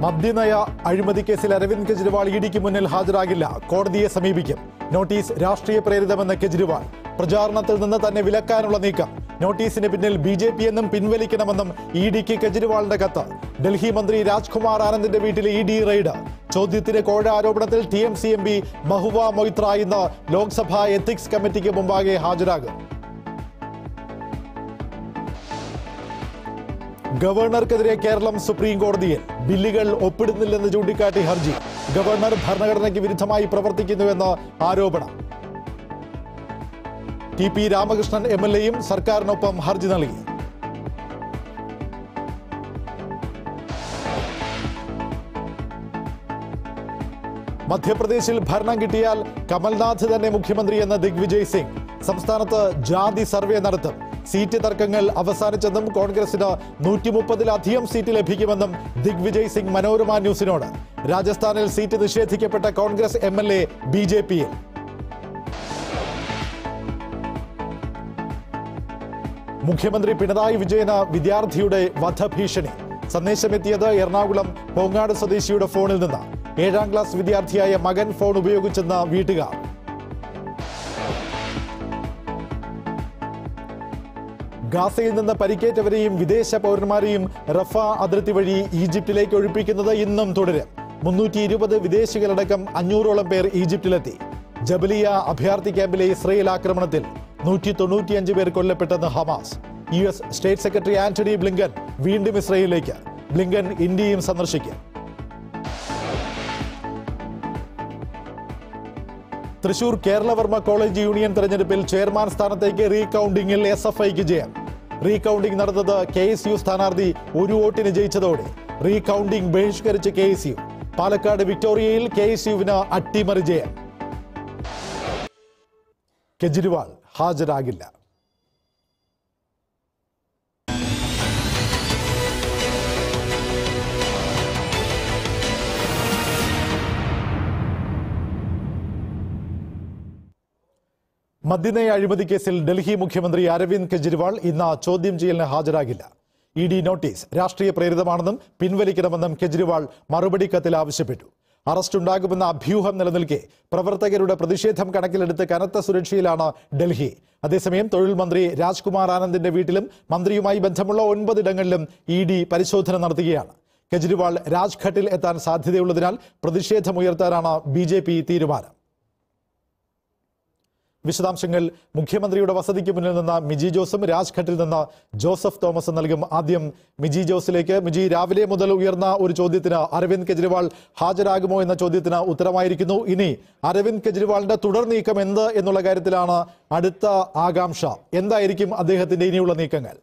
മദ്യനയ അഴിമതി കേസിൽ അരവിന്ദ് കെജ്രിവാൾ ഇഡിക്ക് മുന്നിൽ ഹാജരാകില്ല കോടതിയെ സമീപിക്കും നോട്ടീസ് രാഷ്ട്രീയ പ്രേരിതമെന്ന് കെജ്രിവാൾ പ്രചാരണത്തിൽ നിന്ന് തന്നെ വിലക്കാനുള്ള നീക്കം നോട്ടീസിന് പിന്നിൽ ബി ജെ പി എന്നും പിൻവലിക്കണമെന്നും ഇ ഡിക്ക് കെജ്രിവാളിന്റെ കത്ത് ഡൽഹി മന്ത്രി രാജ്കുമാർ ആനന്ദിന്റെ വീട്ടിൽ ഇ ഡി റെയ്ഡ് ചോദ്യത്തിന് കോഴ ആരോപണത്തിൽ T M C M P Mahua Moitra ഇന്ന് ലോക്സഭാ എത്തിക്സ് കമ്മിറ്റിക്ക് മുമ്പാകെ ഹാജരാകും ഗവർണർക്കെതിരെ കേരളം സുപ്രീം കോടതിയിൽ ബില്ലുകൾ ഒപ്പിടുന്നില്ലെന്ന് ചൂണ്ടിക്കാട്ടി ഹർജി ഗവർണർ ഭരണഘടനയ്ക്ക് വിരുദ്ധമായി പ്രവർത്തിക്കുന്നുവെന്ന് ആരോപണം T P Ramakrishnan M L എയും സർക്കാരിനൊപ്പം ഹർജി നൽകി മധ്യപ്രദേശിൽ ഭരണം കിട്ടിയാൽ കമൽനാഥ് തന്നെ മുഖ്യമന്ത്രിയെന്ന് ദിഗ്വിജയ് സിംഗ് സംസ്ഥാനത്ത് ജാതി സർവേ നടത്തും സീറ്റ് തർക്കങ്ങൾ അവസാനിച്ചെന്നും കോൺഗ്രസിന് നൂറ്റി മുപ്പതിലധികം സീറ്റ് ലഭിക്കുമെന്നും ദിഗ്വിജയ് സിംഗ് മനോരമ ന്യൂസിനോട് രാജസ്ഥാനിൽ സീറ്റ് നിഷേധിക്കപ്പെട്ട Congress M L A B J പിയിൽ മുഖ്യമന്ത്രി പിണറായി വിജയന് വിദ്യാർത്ഥിയുടെ വധഭീഷണി സന്ദേശമെത്തിയത് എറണാകുളം പോങ്ങാട് സ്വദേശിയുടെ ഫോണിൽ നിന്ന് ഏഴാം ക്ലാസ് വിദ്യാർത്ഥിയായ മകൻ ഫോൺ ഉപയോഗിച്ചെന്ന വീട്ടുകാർ ഗാസയിൽ നിന്ന് പരിക്കേറ്റവരെയും വിദേശ പൗരന്മാരെയും റഫ അതിർത്തി വഴി ഈജിപ്തിലേക്ക് ഒഴിപ്പിക്കുന്നത് ഇന്നും തുടരും മുന്നൂറ്റി ഇരുപത് വിദേശികളടക്കം അഞ്ഞൂറോളം പേർ ഈജിപ്തിലെത്തി ജബലിയ അഭയാർത്ഥി ക്യാമ്പിലെ ഇസ്രയേൽ ആക്രമണത്തിൽ നൂറ്റി തൊണ്ണൂറ്റിയഞ്ച് പേർ കൊല്ലപ്പെട്ടെന്ന് Hamas U S state secretary Antony Blinken വീണ്ടും ഇസ്രയേലിലേക്ക് ബ്ലിങ്കൻ ഇന്ത്യയും സന്ദർശിക്കും തൃശൂർ കേരളവർമ്മ കോളേജ് യൂണിയൻ തെരഞ്ഞെടുപ്പിൽ ചെയർമാൻ സ്ഥാനത്തേക്ക് റീകൗണ്ടിംഗിൽ എസ് എഫ് ഐക്ക് ജയം റീകൗണ്ടിംഗ് നടന്നത് കെ എസ് യു സ്ഥാനാർത്ഥി ഒരു വോട്ടിന് ജയിച്ചതോടെ റീകൗണ്ടിംഗ് ബഹിഷ്കരിച്ച് കെ എസ് യു പാലക്കാട് വിക്ടോറിയയിൽ കെ എസ് യുവിന് അട്ടിമറി ജയം കെജ്രിവാൾ ഹാജരാകില്ല മദ്യനയ അഴിമതി കേസിൽ ഡൽഹി മുഖ്യമന്ത്രി അരവിന്ദ് കെജ്രിവാൾ ഇന്ന് ചോദ്യം ചെയ്യലിന് ഹാജരാകില്ല ഇ ഡി നോട്ടീസ് രാഷ്ട്രീയ പ്രേരിതമാണെന്നും പിൻവലിക്കണമെന്നും കെജ്രിവാൾ മറുപടി കത്തിൽ ആവശ്യപ്പെട്ടു അറസ്റ്റ് ഉണ്ടാകുമെന്ന അഭ്യൂഹം നിലനിൽക്കെ പ്രവർത്തകരുടെ പ്രതിഷേധം കണക്കിലെടുത്ത് കനത്ത സുരക്ഷയിലാണ് ഡൽഹി അതേസമയം തൊഴിൽ മന്ത്രി രാജ്കുമാർ ആനന്ദിന്റെ വീട്ടിലും മന്ത്രിയുമായി ബന്ധമുള്ള ഒൻപതിടങ്ങളിലും ഇ ഡി പരിശോധന നടത്തുകയാണ് കെജ്രിവാൾ രാജ്ഘട്ടിൽ എത്താൻ സാധ്യതയുള്ളതിനാൽ പ്രതിഷേധമുയർത്താനാണ് ബി ജെ പി തീരുമാനം വിശദാംശങ്ങൾ മുഖ്യമന്ത്രിയുടെ വസതിക്ക് മുന്നിൽ നിന്ന് മിജി ജോസും രാജ്ഘട്ടിൽ നിന്ന് ജോസഫ് തോമസും നൽകും ആദ്യം മിജി ജോസിലേക്ക് മിജി രാവിലെ മുതൽ ഉയർന്ന ഒരു ചോദ്യത്തിന് അരവിന്ദ് കെജ്രിവാൾ ഹാജരാകുമോ എന്ന ചോദ്യത്തിന് ഉത്തരമായിരിക്കുന്നു ഇനി അരവിന്ദ് കെജ്രിവാളിന്റെ തുടർ നീക്കം എന്ത് എന്നുള്ള കാര്യത്തിലാണ് അടുത്ത ആകാംക്ഷ എന്തായിരിക്കും അദ്ദേഹത്തിന്റെ ഇനിയുള്ള നീക്കങ്ങൾ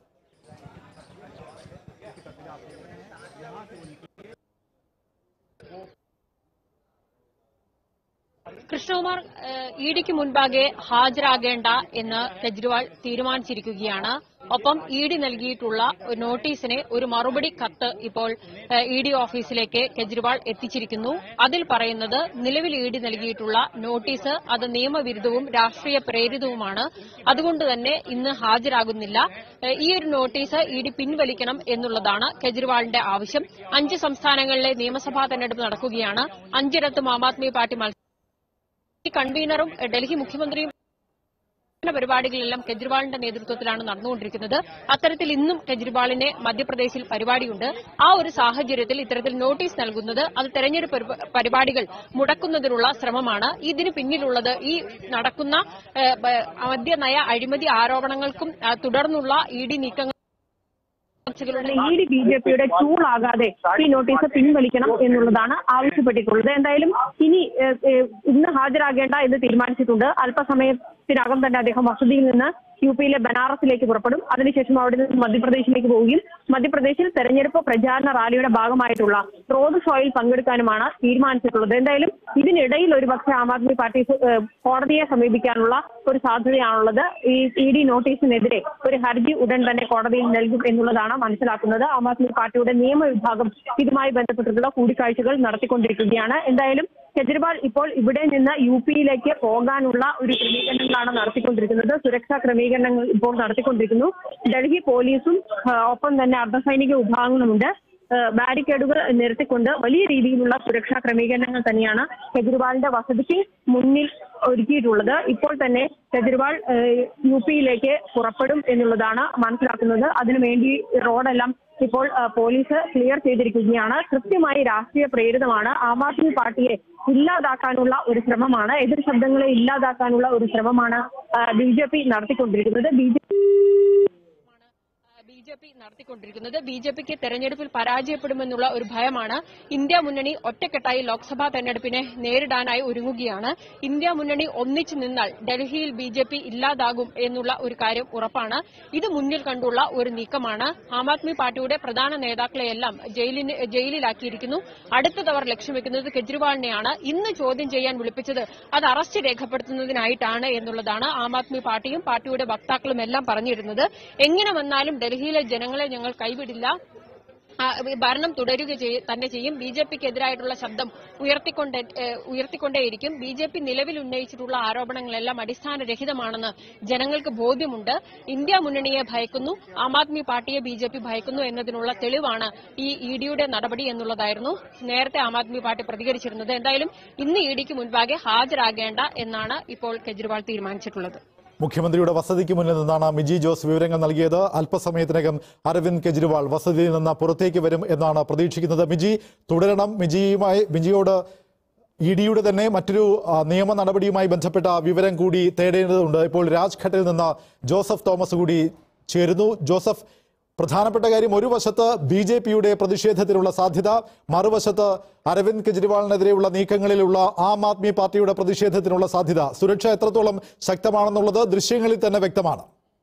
കൃഷ്ണകുമാർ ഇ ഡിക്ക് മുൻപാകെ ഹാജരാകേണ്ട എന്ന് കെജ്രിവാൾ തീരുമാനിച്ചിരിക്കുകയാണ് ഒപ്പം ഇ ഡി നൽകിയിട്ടുള്ള ഒരു നോട്ടീസിന് ഒരു മറുപടി കത്ത് ഇപ്പോൾ ഇ ഡി ഓഫീസിലേക്ക് കെജ്രിവാൾ എത്തിച്ചിരിക്കുന്നു അതിൽ പറയുന്നത് നിലവിൽ ഇ ഡി നൽകിയിട്ടുള്ള നോട്ടീസ് അത് നിയമവിരുദ്ധവും രാഷ്ട്രീയ പ്രേരിതവുമാണ് അതുകൊണ്ട് തന്നെ ഇന്ന് ഹാജരാകുന്നില്ല ഏഹ് ഈ ഒരു നോട്ടീസ് ഇ ഡി പിൻവലിക്കണം എന്നുള്ളതാണ് കെജ്രിവാളിന്റെ ആവശ്യം അഞ്ച് സംസ്ഥാനങ്ങളിലെ നിയമസഭാ തെരഞ്ഞെടുപ്പ് നടക്കുകയാണ് അഞ്ചിടത്തും ആം ആദ്മി പാർട്ടി മത്സരം കൺവീനറും എഹ് ഡൽഹി മുഖ്യമന്ത്രിയും വിവിധ പരിപാടികളെല്ലാം കെജ്രിവാളിന്റെ നേതൃത്വത്തിലാണ് നടന്നുകൊണ്ടിരിക്കുന്നത് അത്തരത്തിൽ ഇന്നും കെജ്രിവാളിന് മധ്യപ്രദേശിൽ പരിപാടിയുണ്ട് ആ ഒരു സാഹചര്യത്തിൽ ഇത്തരത്തിൽ നോട്ടീസ് നൽകുന്നത് അത് തെരഞ്ഞെടുപ്പ് പരിപ- പരിപാടികൾ മുടക്കുന്നതിനുള്ള ശ്രമമാണ് ഇതിന് പിന്നിലുള്ളത് ഈ നടക്കുന്ന ഏഹ്, ബ- മദ്യനയ അഴിമതി ആരോപണങ്ങൾക്കും ആ, തുടർന്നുള്ള ഇ ഡി നീക്കങ്ങൾ ഇ ഡി ബി ജെ പിയുടെ ടൂളാകാതെ ഈ നോട്ടീസ് പിൻവലിക്കണം എന്നുള്ളതാണ് ആവശ്യപ്പെട്ടിട്ടുള്ളത് എന്തായാലും ഇനി ഏഹ്, ഏഹ്, ഇന്ന് ഹാജരാകേണ്ട എന്ന് തീരുമാനിച്ചിട്ടുണ്ട് അല്പസമയത്തിനകം തന്നെ അദ്ദേഹം വസതിയിൽ നിന്ന് യു പിയിലെ ബനാറസിലേക്ക് പുറപ്പെടും അതിനുശേഷം അവിടെ നിന്ന് മധ്യപ്രദേശിലേക്ക് പോവുകയും മധ്യപ്രദേശിൽ തെരഞ്ഞെടുപ്പ് പ്രചാരണ റാലിയുടെ ഭാഗമായിട്ടുള്ള റോഡ് ഷോയിൽ പങ്കെടുക്കാനുമാണ് തീരുമാനിച്ചിട്ടുള്ളത് എന്തായാലും ഇതിനിടയിൽ ഒരുപക്ഷെ ആം ആദ്മി പാർട്ടി ഏഹ്, കോടതിയെ സമീപിക്കാനുള്ള ഒരു സാധ്യതയാണുള്ളത് ഈ ഇ ഡി നോട്ടീസിനെതിരെ ഒരു ഹർജി ഉടൻ തന്നെ കോടതിയിൽ നൽകും എന്നുള്ളതാണ് മനസ്സിലാക്കുന്നത് ആം ആദ്മി പാർട്ടിയുടെ നിയമവിഭാഗം ഇതുമായി ബന്ധപ്പെട്ടിട്ടുള്ള കൂടിക്കാഴ്ചകൾ നടത്തിക്കൊണ്ടിരിക്കുകയാണ് എന്തായാലും കെജ്രിവാൾ ഇപ്പോൾ ഇവിടെ നിന്ന് യു പിയിലേക്ക് പോകാനുള്ള ഒരു ക്രമീകരണങ്ങളാണ് നടത്തിക്കൊണ്ടിരിക്കുന്നത് സുരക്ഷാ ക്രമീകരണങ്ങൾ ഇപ്പോൾ നടത്തിക്കൊണ്ടിരിക്കുന്നു ഡൽഹി പോലീസും ആ, ഒപ്പം തന്നെ അർദ്ധസൈനിക വിഭാഗങ്ങളുമുണ്ട് ഏഹ് ബാരിക്കേഡുകൾ നിരത്തിക്കൊണ്ട് വലിയ രീതിയിലുള്ള സുരക്ഷാ ക്രമീകരണങ്ങൾ തന്നെയാണ് കെജ്രിവാളിന്റെ വസതിക്ക് മുന്നിൽ ഒരുക്കിയിട്ടുള്ളത് ഇപ്പോൾ തന്നെ കെജ്രിവാൾ ഏഹ് യു പിയിലേക്ക് പുറപ്പെടും എന്നുള്ളതാണ് മനസ്സിലാക്കുന്നത് അതിനുവേണ്ടി റോഡെല്ലാം ഇപ്പോൾ ആ, പോലീസ് ക്ലിയർ ചെയ്തിരിക്കുകയാണ് കൃത്യമായി രാഷ്ട്രീയ പ്രേരിതമാണ് ആം ആദ്മി പാർട്ടിയെ ഇല്ലാതാക്കാനുള്ള ഒരു ശ്രമമാണ് എതിർ ശബ്ദങ്ങളെ ഇല്ലാതാക്കാനുള്ള ഒരു ശ്രമമാണ് ബി ജെ പി നടത്തിക്കൊണ്ടിരിക്കുന്നത് B J B J P നടത്തിക്കൊണ്ടിരിക്കുന്നത് ബി ജെ പിക്ക് തെരഞ്ഞെടുപ്പിൽ പരാജയപ്പെടുമെന്നുള്ള ഒരു ഭയമാണ് ഇന്ത്യ മുന്നണി ഒറ്റക്കെട്ടായി ലോക്സഭാ തെരഞ്ഞെടുപ്പിനെ നേരിടാനായി ഒരുങ്ങുകയാണ് ഇന്ത്യ മുന്നണി ഒന്നിച്ചു നിന്നാൽ ഡൽഹിയിൽ ബി ജെ പി ഇല്ലാതാകും എന്നുള്ള ഒരു കാര്യം ഉറപ്പാണ് ഇത് മുന്നിൽ കണ്ടുള്ള ഒരു നീക്കമാണ് ആം ആദ്മി പാർട്ടിയുടെ പ്രധാന നേതാക്കളെയെല്ലാം ജയിലിന് ജയിലിലാക്കിയിരിക്കുന്നു അടുത്തതവർ ലക്ഷ്യം വെക്കുന്നത് കെജ്രിവാളിനെയാണ് ഇന്ന് ചോദ്യം ചെയ്യാൻ വിളിപ്പിച്ചത് അത് അറസ്റ്റ് രേഖപ്പെടുത്തുന്നതിനായിട്ടാണ് എന്നുള്ളതാണ് ആം ആദ്മി പാർട്ടിയും പാർട്ടിയുടെ വക്താക്കളും എല്ലാം പറഞ്ഞിരുന്നത് എങ്ങനെ വന്നാലും ഡൽഹിയിലെ ജനങ്ങളെ ഞങ്ങൾ കൈവിടില്ല ആ, ഭരണം തുടരുക ചെയ്യ- തന്നെ ചെയ്യും ബി ജെ പിക്ക് എതിരായിട്ടുള്ള ശബ്ദം ഉയർത്തിക്കൊണ്ട് ഏഹ്, ഉയർത്തിക്കൊണ്ടേയിരിക്കും ബി ജെ പി നിലവിൽ ഉന്നയിച്ചിട്ടുള്ള ആരോപണങ്ങളെല്ലാം അടിസ്ഥാനരഹിതമാണെന്ന് ജനങ്ങൾക്ക് ബോധ്യമുണ്ട് ഇന്ത്യ മുന്നണിയെ ഭയക്കുന്നു ആം ആദ്മി പാർട്ടിയെ ബി ജെ പി ഭയക്കുന്നു എന്നതിനുള്ള തെളിവാണ് ഈ ഇ ഡിയുടെ നടപടി എന്നുള്ളതായിരുന്നു നേരത്തെ ആം ആദ്മി പാർട്ടി പ്രതികരിച്ചിരുന്നത് എന്തായാലും ഇന്ന് ഇ ഡിക്ക് മുൻപാകെ ഹാജരാകേണ്ട എന്നാണ് ഇപ്പോൾ കെജ്രിവാൾ തീരുമാനിച്ചിട്ടുള്ളത് മുഖ്യമന്ത്രിയുടെ വസതിക്ക് മുന്നിൽ നിന്നാണ് മിജി ജോസ് വിവരങ്ങൾ നൽകിയത് അല്പസമയത്തിനകം അരവിന്ദ് കെജ്രിവാൾ വസതിയിൽ നിന്ന് പുറത്തേക്ക് വരും എന്നാണ് പ്രതീക്ഷിക്കുന്നത് മിജി തുടരണം മിജിയുമായി മിജിയോട് ഇ ഡിയുടെ തന്നെ മറ്റൊരു ആ, നിയമ നടപടിയുമായി ബന്ധപ്പെട്ട വിവരം കൂടി തേടേണ്ടതുണ്ട് ഇപ്പോൾ രാജ്ഘട്ടിൽ നിന്ന് ജോസഫ് തോമസ് കൂടി ചേരുന്നു ജോസഫ് പ്രധാനപ്പെട്ട കാര്യം ഒരു വശത്ത് ബി ജെ പിയുടെ പ്രതിഷേധത്തിനുള്ള സാധ്യത മറുവശത്ത് അരവിന്ദ് കെജ്രിവാളിനെതിരെയുള്ള നീക്കങ്ങളിലുള്ള ആം ആദ്മി പാർട്ടിയുടെ പ്രതിഷേധത്തിനുള്ള സാധ്യത സുരക്ഷ എത്രത്തോളം ശക്തമാണെന്നുള്ളത് ദൃശ്യങ്ങളിൽ തന്നെ വ്യക്തമാണ്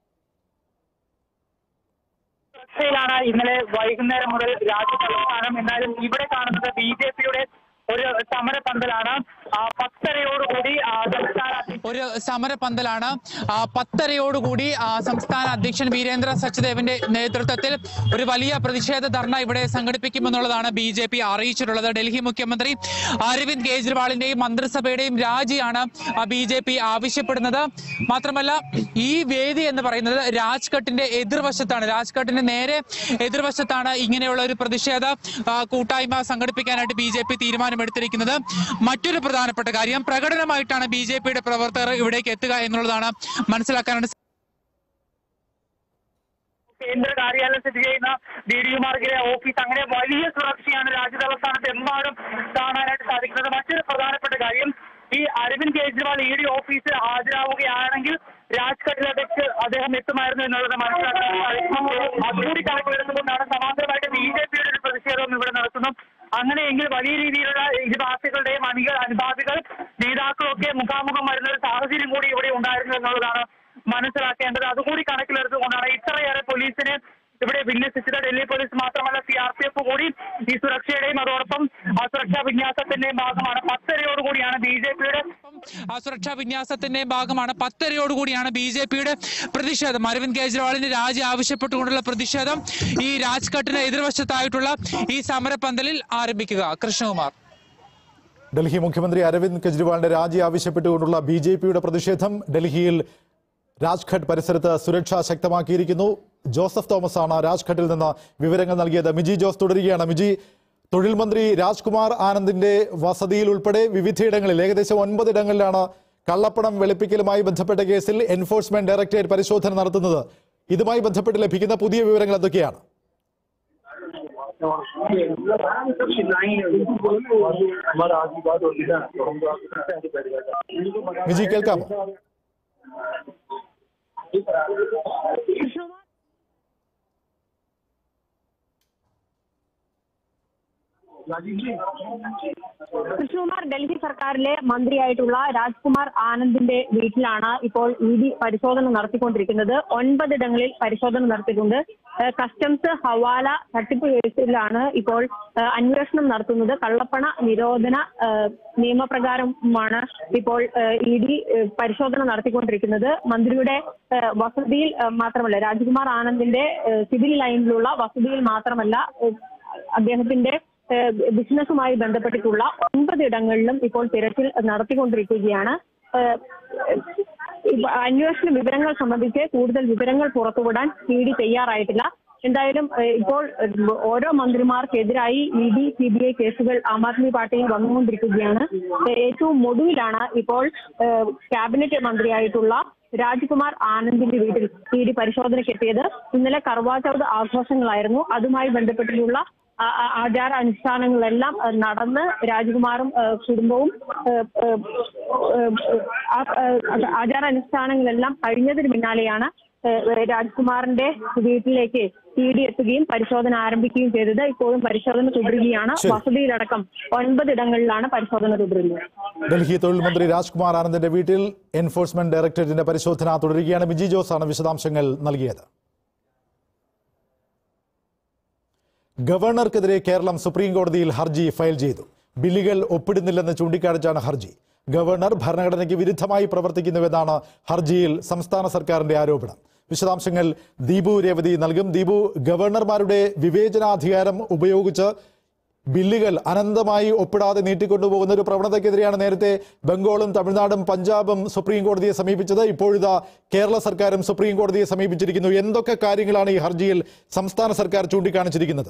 ചർച്ചയിലാണ് ഇന്നലെ വൈകുന്നേരം മുതൽ രാജ്യതലസ്ഥാനം എന്നാലും ഇവിടെ കാണുന്നത് ബി ജെ പിയുടെ ഒരു സമരപന്തലാണ് ആ, പത്തരയോടുകൂടി ആ, സംസ്ഥാന അധ്യക്ഷൻ ഒരു സമരപന്തലാണ് ആ, പത്തരയോടുകൂടി ആ, സംസ്ഥാന അധ്യക്ഷൻ വീരേന്ദ്ര സച്ദേവിന്റെ നേതൃത്വത്തിൽ ഒരു വലിയ പ്രതിഷേധ ധർണ ഇവിടെ സംഘടിപ്പിക്കുമെന്നുള്ളതാണ് ബി ജെ പി അറിയിച്ചിട്ടുള്ളത് ഡൽഹി മുഖ്യമന്ത്രി അരവിന്ദ് കെജ്രിവാളിന്റെയും മന്ത്രിസഭയുടെയും രാജിയാണ് ബി ജെ പി ആവശ്യപ്പെടുന്നത് മാത്രമല്ല ഈ വേദി എന്ന് പറയുന്നത് രാജ്ഘട്ടിന്റെ എതിർവശത്താണ് രാജ്ഘട്ടിന്റെ നേരെ എതിർവശത്താണ് ഇങ്ങനെയുള്ള ഒരു പ്രതിഷേധ ആ, കൂട്ടായ്മ സംഘടിപ്പിക്കാനായിട്ട് ബി ജെ പി തീരുമാനമെടുത്തിരിക്കുന്നത് മറ്റൊരു പ്രധാനപ്പെട്ട കാര്യം പ്രകടനമായിട്ടാണ് ബി ജെ പിയുടെ പ്രവർത്തകർ ഇവിടേക്ക് എത്തുക എന്നുള്ളതാണ് മനസ്സിലാക്കാനായിട്ട് കേന്ദ്ര കാര്യാലയം സ്ഥിതി ചെയ്യുന്ന ഡി ഡി മാർഗിലെ ഓഫീസ് അങ്ങനെ വലിയ സുരക്ഷയാണ് രാജ്യതലസ്ഥാനത്ത് എമ്പാടും കാണാനായിട്ട് സാധിക്കുന്നത് മറ്റൊരു പ്രധാനപ്പെട്ട കാര്യം ഈ അരവിന്ദ് കെജ്രിവാൾ ഇ ഡി ഓഫീസിൽ ഹാജരാവുകയാണെങ്കിൽ രാജ്ഘട്ടിലേക്ക് അദ്ദേഹം എത്തുമായിരുന്നു എന്നുള്ളത് മനസ്സിലാക്കാൻ സാധിക്കും അതുകൂടി കണക്കിലെടുത്തുകൊണ്ടാണ് സമാന്തരമായിട്ട് ബി ജെ പിയുടെ ഒരു പ്രതിഷേധം ഇവിടെ നടത്തുന്നു അങ്ങനെയെങ്കിൽ വലിയ രീതിയിലുള്ള ഇരു പാർട്ടികളുടെയും അണികൾ അനുഭാവികൾ നേതാക്കളൊക്കെ മുഖാമുഖം വരുന്ന ഒരു സാഹചര്യം കൂടി ഇവിടെ ഉണ്ടായിരുന്നു എന്നുള്ളതാണ് മനസ്സിലാക്കേണ്ടത് അതുകൂടി കണക്കിലെടുത്തുകൊണ്ടാണ് ഇത്രയേറെ പോലീസിനെ ഇവിടെ വിന്യസിച്ചത് ഡൽഹി പോലീസ് മാത്രമല്ല സി ആർ പി എഫ് കൂടി ഈ സുരക്ഷയുടെയും അതോടൊപ്പം ആ സുരക്ഷാ വിന്യാസത്തിന്റെയും ഭാഗമാണ് പത്തരയോടുകൂടിയാണ് ബി ജെ പിയുടെ ആ സുരക്ഷാ വിന്യാസത്തിന്റെ ഭാഗമാണ് പത്തരയോടുകൂടിയാണ് ബി ജെ പിയുടെ പ്രതിഷേധം അരവിന്ദ് കെജ്രിവാളിന്റെ രാജി ആവശ്യപ്പെട്ടുകൊണ്ടുള്ള പ്രതിഷേധം ഈ രാജ്ഘട്ടിന് എതിർവശത്തായിട്ടുള്ള ഈ സമരപന്തലിൽ ആരംഭിക്കുക കൃഷ്ണകുമാർ ഡൽഹി മുഖ്യമന്ത്രി അരവിന്ദ് കെജ്രിവാളിന്റെ രാജി ആവശ്യപ്പെട്ടുകൊണ്ടുള്ള ബി ജെ പിയുടെ പ്രതിഷേധം ഡൽഹിയിൽ രാജ്ഘട്ട് പരിസരത്ത് സുരക്ഷ ശക്തമാക്കിയിരിക്കുന്നു ജോസഫ് തോമസ് ആണ് രാജ്ഘട്ടിൽ നിന്ന് വിവരങ്ങൾ നൽകിയത് മിജി ജോസ് തുടരുകയാണ് മിജി തൊഴിൽ മന്ത്രി രാജ്കുമാർ ആനന്ദിന്റെ വസതിയിൽ ഉൾപ്പെടെ വിവിധയിടങ്ങളിൽ ഏകദേശം ഒൻപതിടങ്ങളിലാണ് കള്ളപ്പണം വെളുപ്പിക്കലുമായി ബന്ധപ്പെട്ട കേസിൽ എൻഫോഴ്സ്മെന്റ് ഡയറക്ടറേറ്റ് പരിശോധന നടത്തുന്നത് ഇതുമായി ബന്ധപ്പെട്ട് ലഭിക്കുന്ന പുതിയ വിവരങ്ങൾ എന്തൊക്കെയാണ് हमारा आज की बात होगी ना तो हम लोग മിജി കേൾക്കാമോ राजीव जी കൃഷ്ണകുമാർ ഡൽഹി സർക്കാരിലെ മന്ത്രിയായിട്ടുള്ള രാജ്കുമാർ ആനന്ദിന്റെ വീട്ടിലാണ് ഇപ്പോൾ ഇ ഡി പരിശോധന നടത്തിക്കൊണ്ടിരിക്കുന്നത് ഒൻപതിടങ്ങളിൽ പരിശോധന നടത്തിയിട്ടുണ്ട് ഏഹ് കസ്റ്റംസ് ഹവാല തട്ടിപ്പ് കേസിലാണ് ഇപ്പോൾ ഏഹ് അന്വേഷണം നടത്തുന്നത് കള്ളപ്പണ നിരോധന ഏഹ് നിയമപ്രകാരമാണ് ഇപ്പോൾ ഇ ഡി പരിശോധന നടത്തിക്കൊണ്ടിരിക്കുന്നത് മന്ത്രിയുടെ ഏഹ് വസതിയിൽ ഏഹ് മാത്രമല്ല രാജ്കുമാർ ആനന്ദിന്റെ ഏഹ് സിവിൽ ലൈനിലുള്ള വസതിയിൽ മാത്രമല്ല ഏഹ് അദ്ദേഹത്തിന്റെ ഏഹ് ബിസിനസ്സുമായി ബന്ധപ്പെട്ടിട്ടുള്ള ഒൻപത് ഇടങ്ങളിലും ഇപ്പോൾ തിരച്ചിൽ നടത്തിക്കൊണ്ടിരിക്കുകയാണ് ഏഹ് ഇപ്പ അന്വേഷണ വിവരങ്ങൾ സംബന്ധിച്ച് കൂടുതൽ വിവരങ്ങൾ പുറത്തുവിടാൻ ഇ ഡി തയ്യാറായിട്ടില്ല എന്തായാലും ഏഹ്, ഇപ്പോൾ ഏഹ്, ഓരോ മന്ത്രിമാർക്കെതിരായി E D C B I കേസുകൾ ആം ആദ്മി പാർട്ടിയിൽ വന്നുകൊണ്ടിരിക്കുകയാണ് ഏഹ്, ഏറ്റവും ഒടുവിലാണ് ഇപ്പോൾ ഏഹ്, ക്യാബിനറ്റ് മന്ത്രിയായിട്ടുള്ള രാജ്കുമാർ ആനന്ദിന്റെ വീട്ടിൽ ഇ ഡി പരിശോധനയ്ക്ക് എത്തിയത് ഇന്നലെ കർവാ ചൗത്ത് ആഘോഷങ്ങളായിരുന്നു അതുമായി ബന്ധപ്പെട്ടിട്ടുള്ള ആ- ആ- ആചാര അനുഷ്ഠാനങ്ങളെല്ലാം ഏഹ്, നടന്ന് രാജ്കുമാറും ഏഹ്, കുടുംബവും ഏഹ്, ഏഹ്, ഏഹ്, ആ- ഏഹ്, ആചാര അനുഷ്ഠാനങ്ങളെല്ലാം കഴിഞ്ഞതിന് പിന്നാലെയാണ് ഏഹ്, രാജ്കുമാറിന്റെ വീട്ടിലേക്ക് ഇ ഡി എത്തുകയും പരിശോധന ആരംഭിക്കുകയും ചെയ്തത് ഇപ്പോഴും പരിശോധന തുടരുകയാണ് ശരി. വസതിയിലടക്കം ഒൻപതിടങ്ങളിലാണ് പരിശോധന തുടരുന്നത് ഡൽഹി തൊഴിൽ മന്ത്രി രാജ്കുമാർ ആനന്ദിന്റെ വീട്ടിൽ എൻഫോഴ്സ്മെന്റ് ഡയറക്ടറേറ്റിന്റെ പരിശോധന തുടരുകയാണ് ബിജി ജോസ് ആണ് വിശദാംശങ്ങൾ നൽകിയത് ഗവർണർക്കെതിരെ കേരളം സുപ്രീം കോടതിയിൽ ഹർജി ഫയൽ ചെയ്തു ബില്ലുകൾ ഒപ്പിടുന്നില്ലെന്ന് ചൂണ്ടിക്കാണിച്ചാണ് ഹർജി ഗവർണർ ഭരണഘടനയ്ക്ക് വിരുദ്ധമായി പ്രവർത്തിക്കുന്നുവെന്നാണ് ഹർജിയിൽ സംസ്ഥാന സർക്കാരിന്റെ ആരോപണം വിശദാംശങ്ങൾ ദീപു രേവതി നൽകും ദീപു ഗവർണർമാരുടെ വിവേചനാധികാരം ഉപയോഗിച്ച് ബില്ലുകൾ അനന്തമായി ഒപ്പിടാതെ നീട്ടിക്കൊണ്ടുപോകുന്ന ഒരു പ്രവണതയ്ക്കെതിരെയാണ് നേരത്തെ ബംഗാളും തമിഴ്നാടും പഞ്ചാബും സുപ്രീം കോടതിയെ സമീപിച്ചത് ഇപ്പോഴിതാ കേരള സർക്കാരും സുപ്രീം കോടതിയെ സമീപിച്ചിരിക്കുന്നു എന്തൊക്കെ കാര്യങ്ങളാണ് ഈ ഹർജിയിൽ സംസ്ഥാന സർക്കാർ ചൂണ്ടിക്കാണിച്ചിരിക്കുന്നത്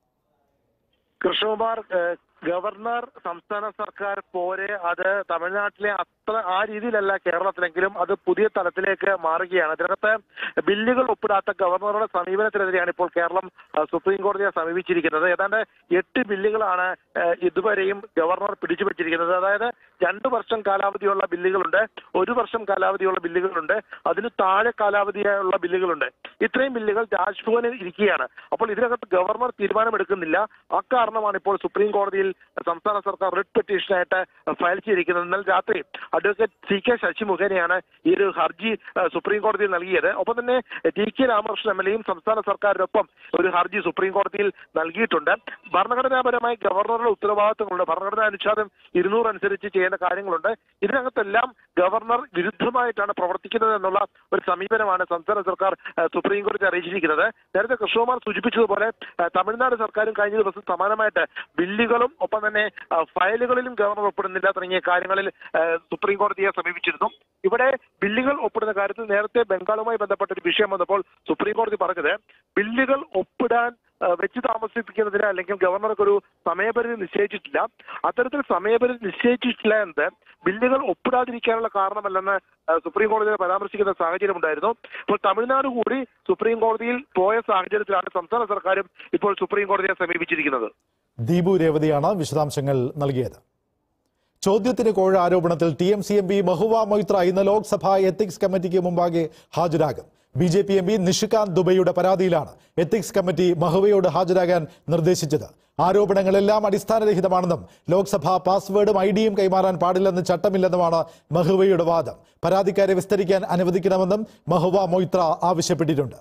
കൃഷ്ണകുമാർ ഏഹ്, ഗവർണർ സംസ്ഥാന സർക്കാർ പോരെ അത് തമിഴ്നാട്ടിലെ അത്ര ആ രീതിയിലല്ല കേരളത്തിലെങ്കിലും അത് പുതിയ തലത്തിലേക്ക് മാറുകയാണ് ഇതിനകത്ത് ബില്ലുകൾ ഒപ്പിടാത്ത ഗവർണറുടെ സമീപനത്തിനെതിരെയാണ് ഇപ്പോൾ കേരളം ആ, സുപ്രീം കോടതിയെ സമീപിച്ചിരിക്കുന്നത് ഏതാണ്ട് എട്ട് ബില്ലുകളാണ് ഏഹ്, ഇതുവരെയും ഗവർണർ പിടിച്ചുപറ്റിയിരിക്കുന്നത് അതായത് രണ്ടു വർഷം കാലാവധിയുള്ള ബില്ലുകളുണ്ട് ഒരു വർഷം കാലാവധിയുള്ള ബില്ലുകളുണ്ട് അതിന് താഴെ കാലാവധിയുള്ള ബില്ലുകളുണ്ട് ഇത്രയും ബില്ലുകൾ രാജ്ഭവനിൽ ഇരിക്കുകയാണ് അപ്പോൾ ഇതിനകത്ത് ഗവർണർ തീരുമാനമെടുക്കുന്നില്ല അക്കാരണമാണ് ഇപ്പോൾ സുപ്രീം കോടതിയിൽ സംസ്ഥാന സർക്കാർ റിട്ട് പെറ്റീഷനായിട്ട് ഫയൽ ചെയ്തിരിക്കുന്നത് ഇന്നലെ രാത്രി അഡ്വക്കേറ്റ് സി കെ ശശി മുഖേനയാണ് ഈ ഒരു ഹർജി ഏഹ്, സുപ്രീം കോടതിയിൽ നൽകിയത് ഒപ്പം തന്നെ T K Ramakrishnan M L എയും സംസ്ഥാന സർക്കാരിനൊപ്പം ഒരു ഹർജി സുപ്രീം കോടതിയിൽ നൽകിയിട്ടുണ്ട് ഭരണഘടനാപരമായി ഗവർണറുടെ ഉത്തരവാദിത്തങ്ങളുണ്ട് ഭരണഘടനാ അനുച്ഛേദം ഇരുന്നൂറ് അനുസരിച്ച് ചെയ്യേണ്ട കാര്യങ്ങളുണ്ട് ഇതിനകത്തെല്ലാം ഗവർണർ വിരുദ്ധമായിട്ടാണ് പ്രവർത്തിക്കുന്നത് എന്നുള്ള ഒരു സമീപനമാണ് സംസ്ഥാന സർക്കാർ ഏഹ്, സുപ്രീം കോടതി അറിയിച്ചിരിക്കുന്നത് നേരത്തെ കൃഷ്ണകുമാർ സൂചിപ്പിച്ചതുപോലെ ഏഹ്, തമിഴ്നാട് സർക്കാരും കഴിഞ്ഞ ദിവസം സമാനമായിട്ട് ബില്ലുകളും ഒപ്പം തന്നെ ആ, ഫയലുകളിലും ഗവർണർ ഒപ്പിടുന്നില്ല തുടങ്ങിയ കാര്യങ്ങളിൽ ഏഹ്, സുപ്രീം കോടതിയെ സമീപിച്ചിരുന്നു ഇവിടെ ബില്ലുകൾ ഒപ്പിടുന്ന കാര്യത്തിൽ നേരത്തെ ബംഗാളുമായി ബന്ധപ്പെട്ട ഒരു വിഷയം വന്നപ്പോൾ സുപ്രീം കോടതി പറഞ്ഞത് ബില്ലുകൾ ഒപ്പിടാൻ ആ, വെച്ച് താമസിപ്പിക്കുന്നതിന് അല്ലെങ്കിൽ ഗവർണർക്ക് ഒരു സമയപരിധി നിശ്ചയിച്ചിട്ടില്ല അത്തരത്തിൽ സമയപരിധി നിശ്ചയിച്ചിട്ടില്ല എന്നത് ബില്ലുകൾ ഒപ്പിടാതിരിക്കാനുള്ള കാരണമല്ലെന്ന് ആ, സുപ്രീം കോടതിയെ പരാമർശിക്കുന്ന സാഹചര്യം ഉണ്ടായിരുന്നു ഇപ്പോൾ തമിഴ്നാട് കൂടി സുപ്രീം കോടതിയിൽ പോയ സാഹചര്യത്തിലാണ് സംസ്ഥാന സർക്കാരും ഇപ്പോൾ സുപ്രീം കോടതിയെ സമീപിച്ചിരിക്കുന്നത് ദീപു രേവതിയാണ് വിശദാംശങ്ങൾ നൽകിയത് ചോദ്യത്തിന് കോഴ ആരോപണത്തിൽ T M C M P Mahua Moitra ഇന്ന് ലോക്സഭാ എത്തിക്സ് കമ്മിറ്റിക്ക് മുമ്പാകെ ഹാജരാകും B J P M P Nishikant ദുബൈയുടെ പരാതിയിലാണ് എത്തിക്സ് കമ്മിറ്റി മഹുവയോട് ഹാജരാകാൻ നിർദ്ദേശിച്ചത് ആരോപണങ്ങളെല്ലാം അടിസ്ഥാനരഹിതമാണെന്നും ലോക്സഭ പാസ്വേഡും ഐ ഡിയും കൈമാറാൻ പാടില്ലെന്ന് ചട്ടമില്ലെന്നുമാണ് മഹുവയുടെ വാദം പരാതിക്കാരെ വിസ്തരിക്കാൻ അനുവദിക്കണമെന്നും മഹുവ മൊയ്ത്ര ആവശ്യപ്പെട്ടിട്ടുണ്ട്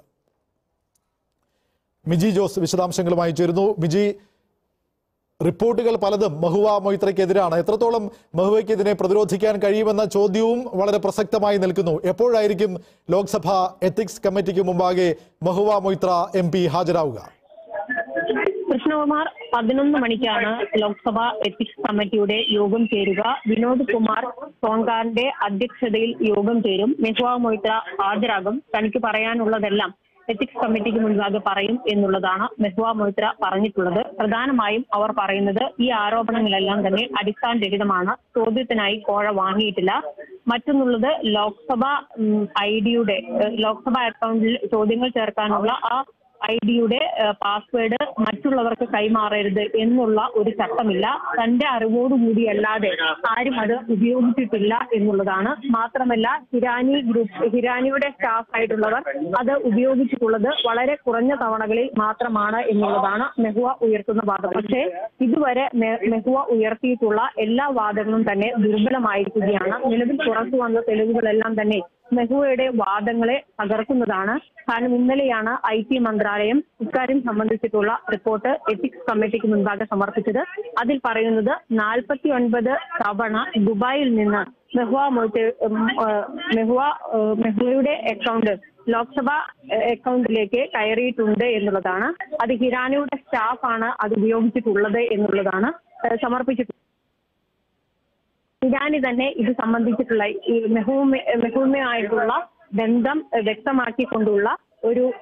മിജി ജോസ് വിശദാംശങ്ങളുമായി ചേരുന്നു മിജി റിപ്പോർട്ടുകൾ പലതും മഹുവ മൊയ്ത്രയ്ക്കെതിരാണ് എത്രത്തോളം മഹുവയ്ക്ക് ഇതിനെ പ്രതിരോധിക്കാൻ കഴിയുമെന്ന ചോദ്യവും വളരെ പ്രസക്തമായി നിൽക്കുന്നു എപ്പോഴായിരിക്കും ലോക്സഭ എത്തിക്സ് കമ്മിറ്റിക്ക് മുമ്പാകെ മഹുവ മൊയ്ത്ര എം പി ഹാജരാവുക കൃഷ്ണകുമാർ പതിനൊന്ന് മണിക്കാണ് ലോക്സഭ എത്തിക്സ് കമ്മിറ്റിയുടെ യോഗം ചേരുക വിനോദ് കുമാർ സോങ്കാറിന്റെ അധ്യക്ഷതയിൽ യോഗം ചേരും മെഹ്വാ മൊയ്ത്ര ഹാജരാകും തനിക്ക് പറയാനുള്ളതെല്ലാം എത്തിക്സ് കമ്മിറ്റിക്ക് മുൻപാകെ പറയും എന്നുള്ളതാണ് മെഹ്വാ മൊയ്ത്ര പറഞ്ഞിട്ടുള്ളത് പ്രധാനമായും അവർ പറയുന്നത് ഈ ആരോപണങ്ങളെല്ലാം തന്നെ അടിസ്ഥാനരഹിതമാണ് ചോദ്യത്തിനായി കോഴ വാങ്ങിയിട്ടില്ല മറ്റൊന്നുള്ളത് ലോക്സഭ ഐ ഡിയുടെ ലോക്സഭ അക്കൗണ്ടിൽ ചോദ്യങ്ങൾ ചേർക്കാനുള്ള ആ ഐ ഡിയുടെ പാസ്വേഡ് മറ്റുള്ളവർക്ക് കൈമാറരുത് എന്നുള്ള ഒരു ചട്ടമില്ല തന്റെ അറിവോടുകൂടി അല്ലാതെ ആരും അത് ഉപയോഗിച്ചിട്ടില്ല എന്നുള്ളതാണ് മാത്രമല്ല ഹിരാനി ഗ്രൂപ്പ് ഹിരാനിയുടെ സ്റ്റാഫ് ആയിട്ടുള്ളവർ അത് ഉപയോഗിച്ചിട്ടുള്ളത് വളരെ കുറഞ്ഞ തവണകളിൽ മാത്രമാണ് എന്നുള്ളതാണ് മെഹുവ ഉയർത്തുന്ന വാദം പക്ഷേ ഇതുവരെ മെ- മെഹുവ ഉയർത്തിയിട്ടുള്ള എല്ലാ വാദങ്ങളും തന്നെ ദുർബലമായിരിക്കുകയാണ് നിലവിൽ പുറത്തു വന്ന തെളിവുകളെല്ലാം തന്നെ മെഹുവയുടെ വാദങ്ങളെ തകർക്കുന്നതാണ് കാരണം ഇന്നലെയാണ് ഐ ടി മന്ത്രാലയം ഇക്കാര്യം സംബന്ധിച്ചിട്ടുള്ള റിപ്പോർട്ട് എത്തിക്സ് കമ്മിറ്റിക്ക് മുൻപാകെ സമർപ്പിച്ചത് അതിൽ പറയുന്നത് നാൽപ്പത്തി ഒൻപത് തവണ ദുബായിൽ നിന്ന് മെഹുവ മൊയ്ത്ത് ഉം, ആ, മെഹുവ ആ, മെഹുവയുടെ അക്കൗണ്ട് ലോക്സഭ അക്കൗണ്ടിലേക്ക് കയറിയിട്ടുണ്ട് എന്നുള്ളതാണ് അത് ഹിരാനിയുടെ സ്റ്റാഫാണ് അത് ഉപയോഗിച്ചിട്ടുള്ളത് എന്നുള്ളതാണ് ആ, സമർപ്പിച്ചിട്ടുള്ളത് ഇരാനി തന്നെ ഇത് സംബന്ധിച്ചിട്ടുള്ള ഈ മെഹൂമ മെഹൂമയായിട്ടുള്ള ബന്ധം വ്യക്തമാക്കിക്കൊണ്ടുള്ള ഒരു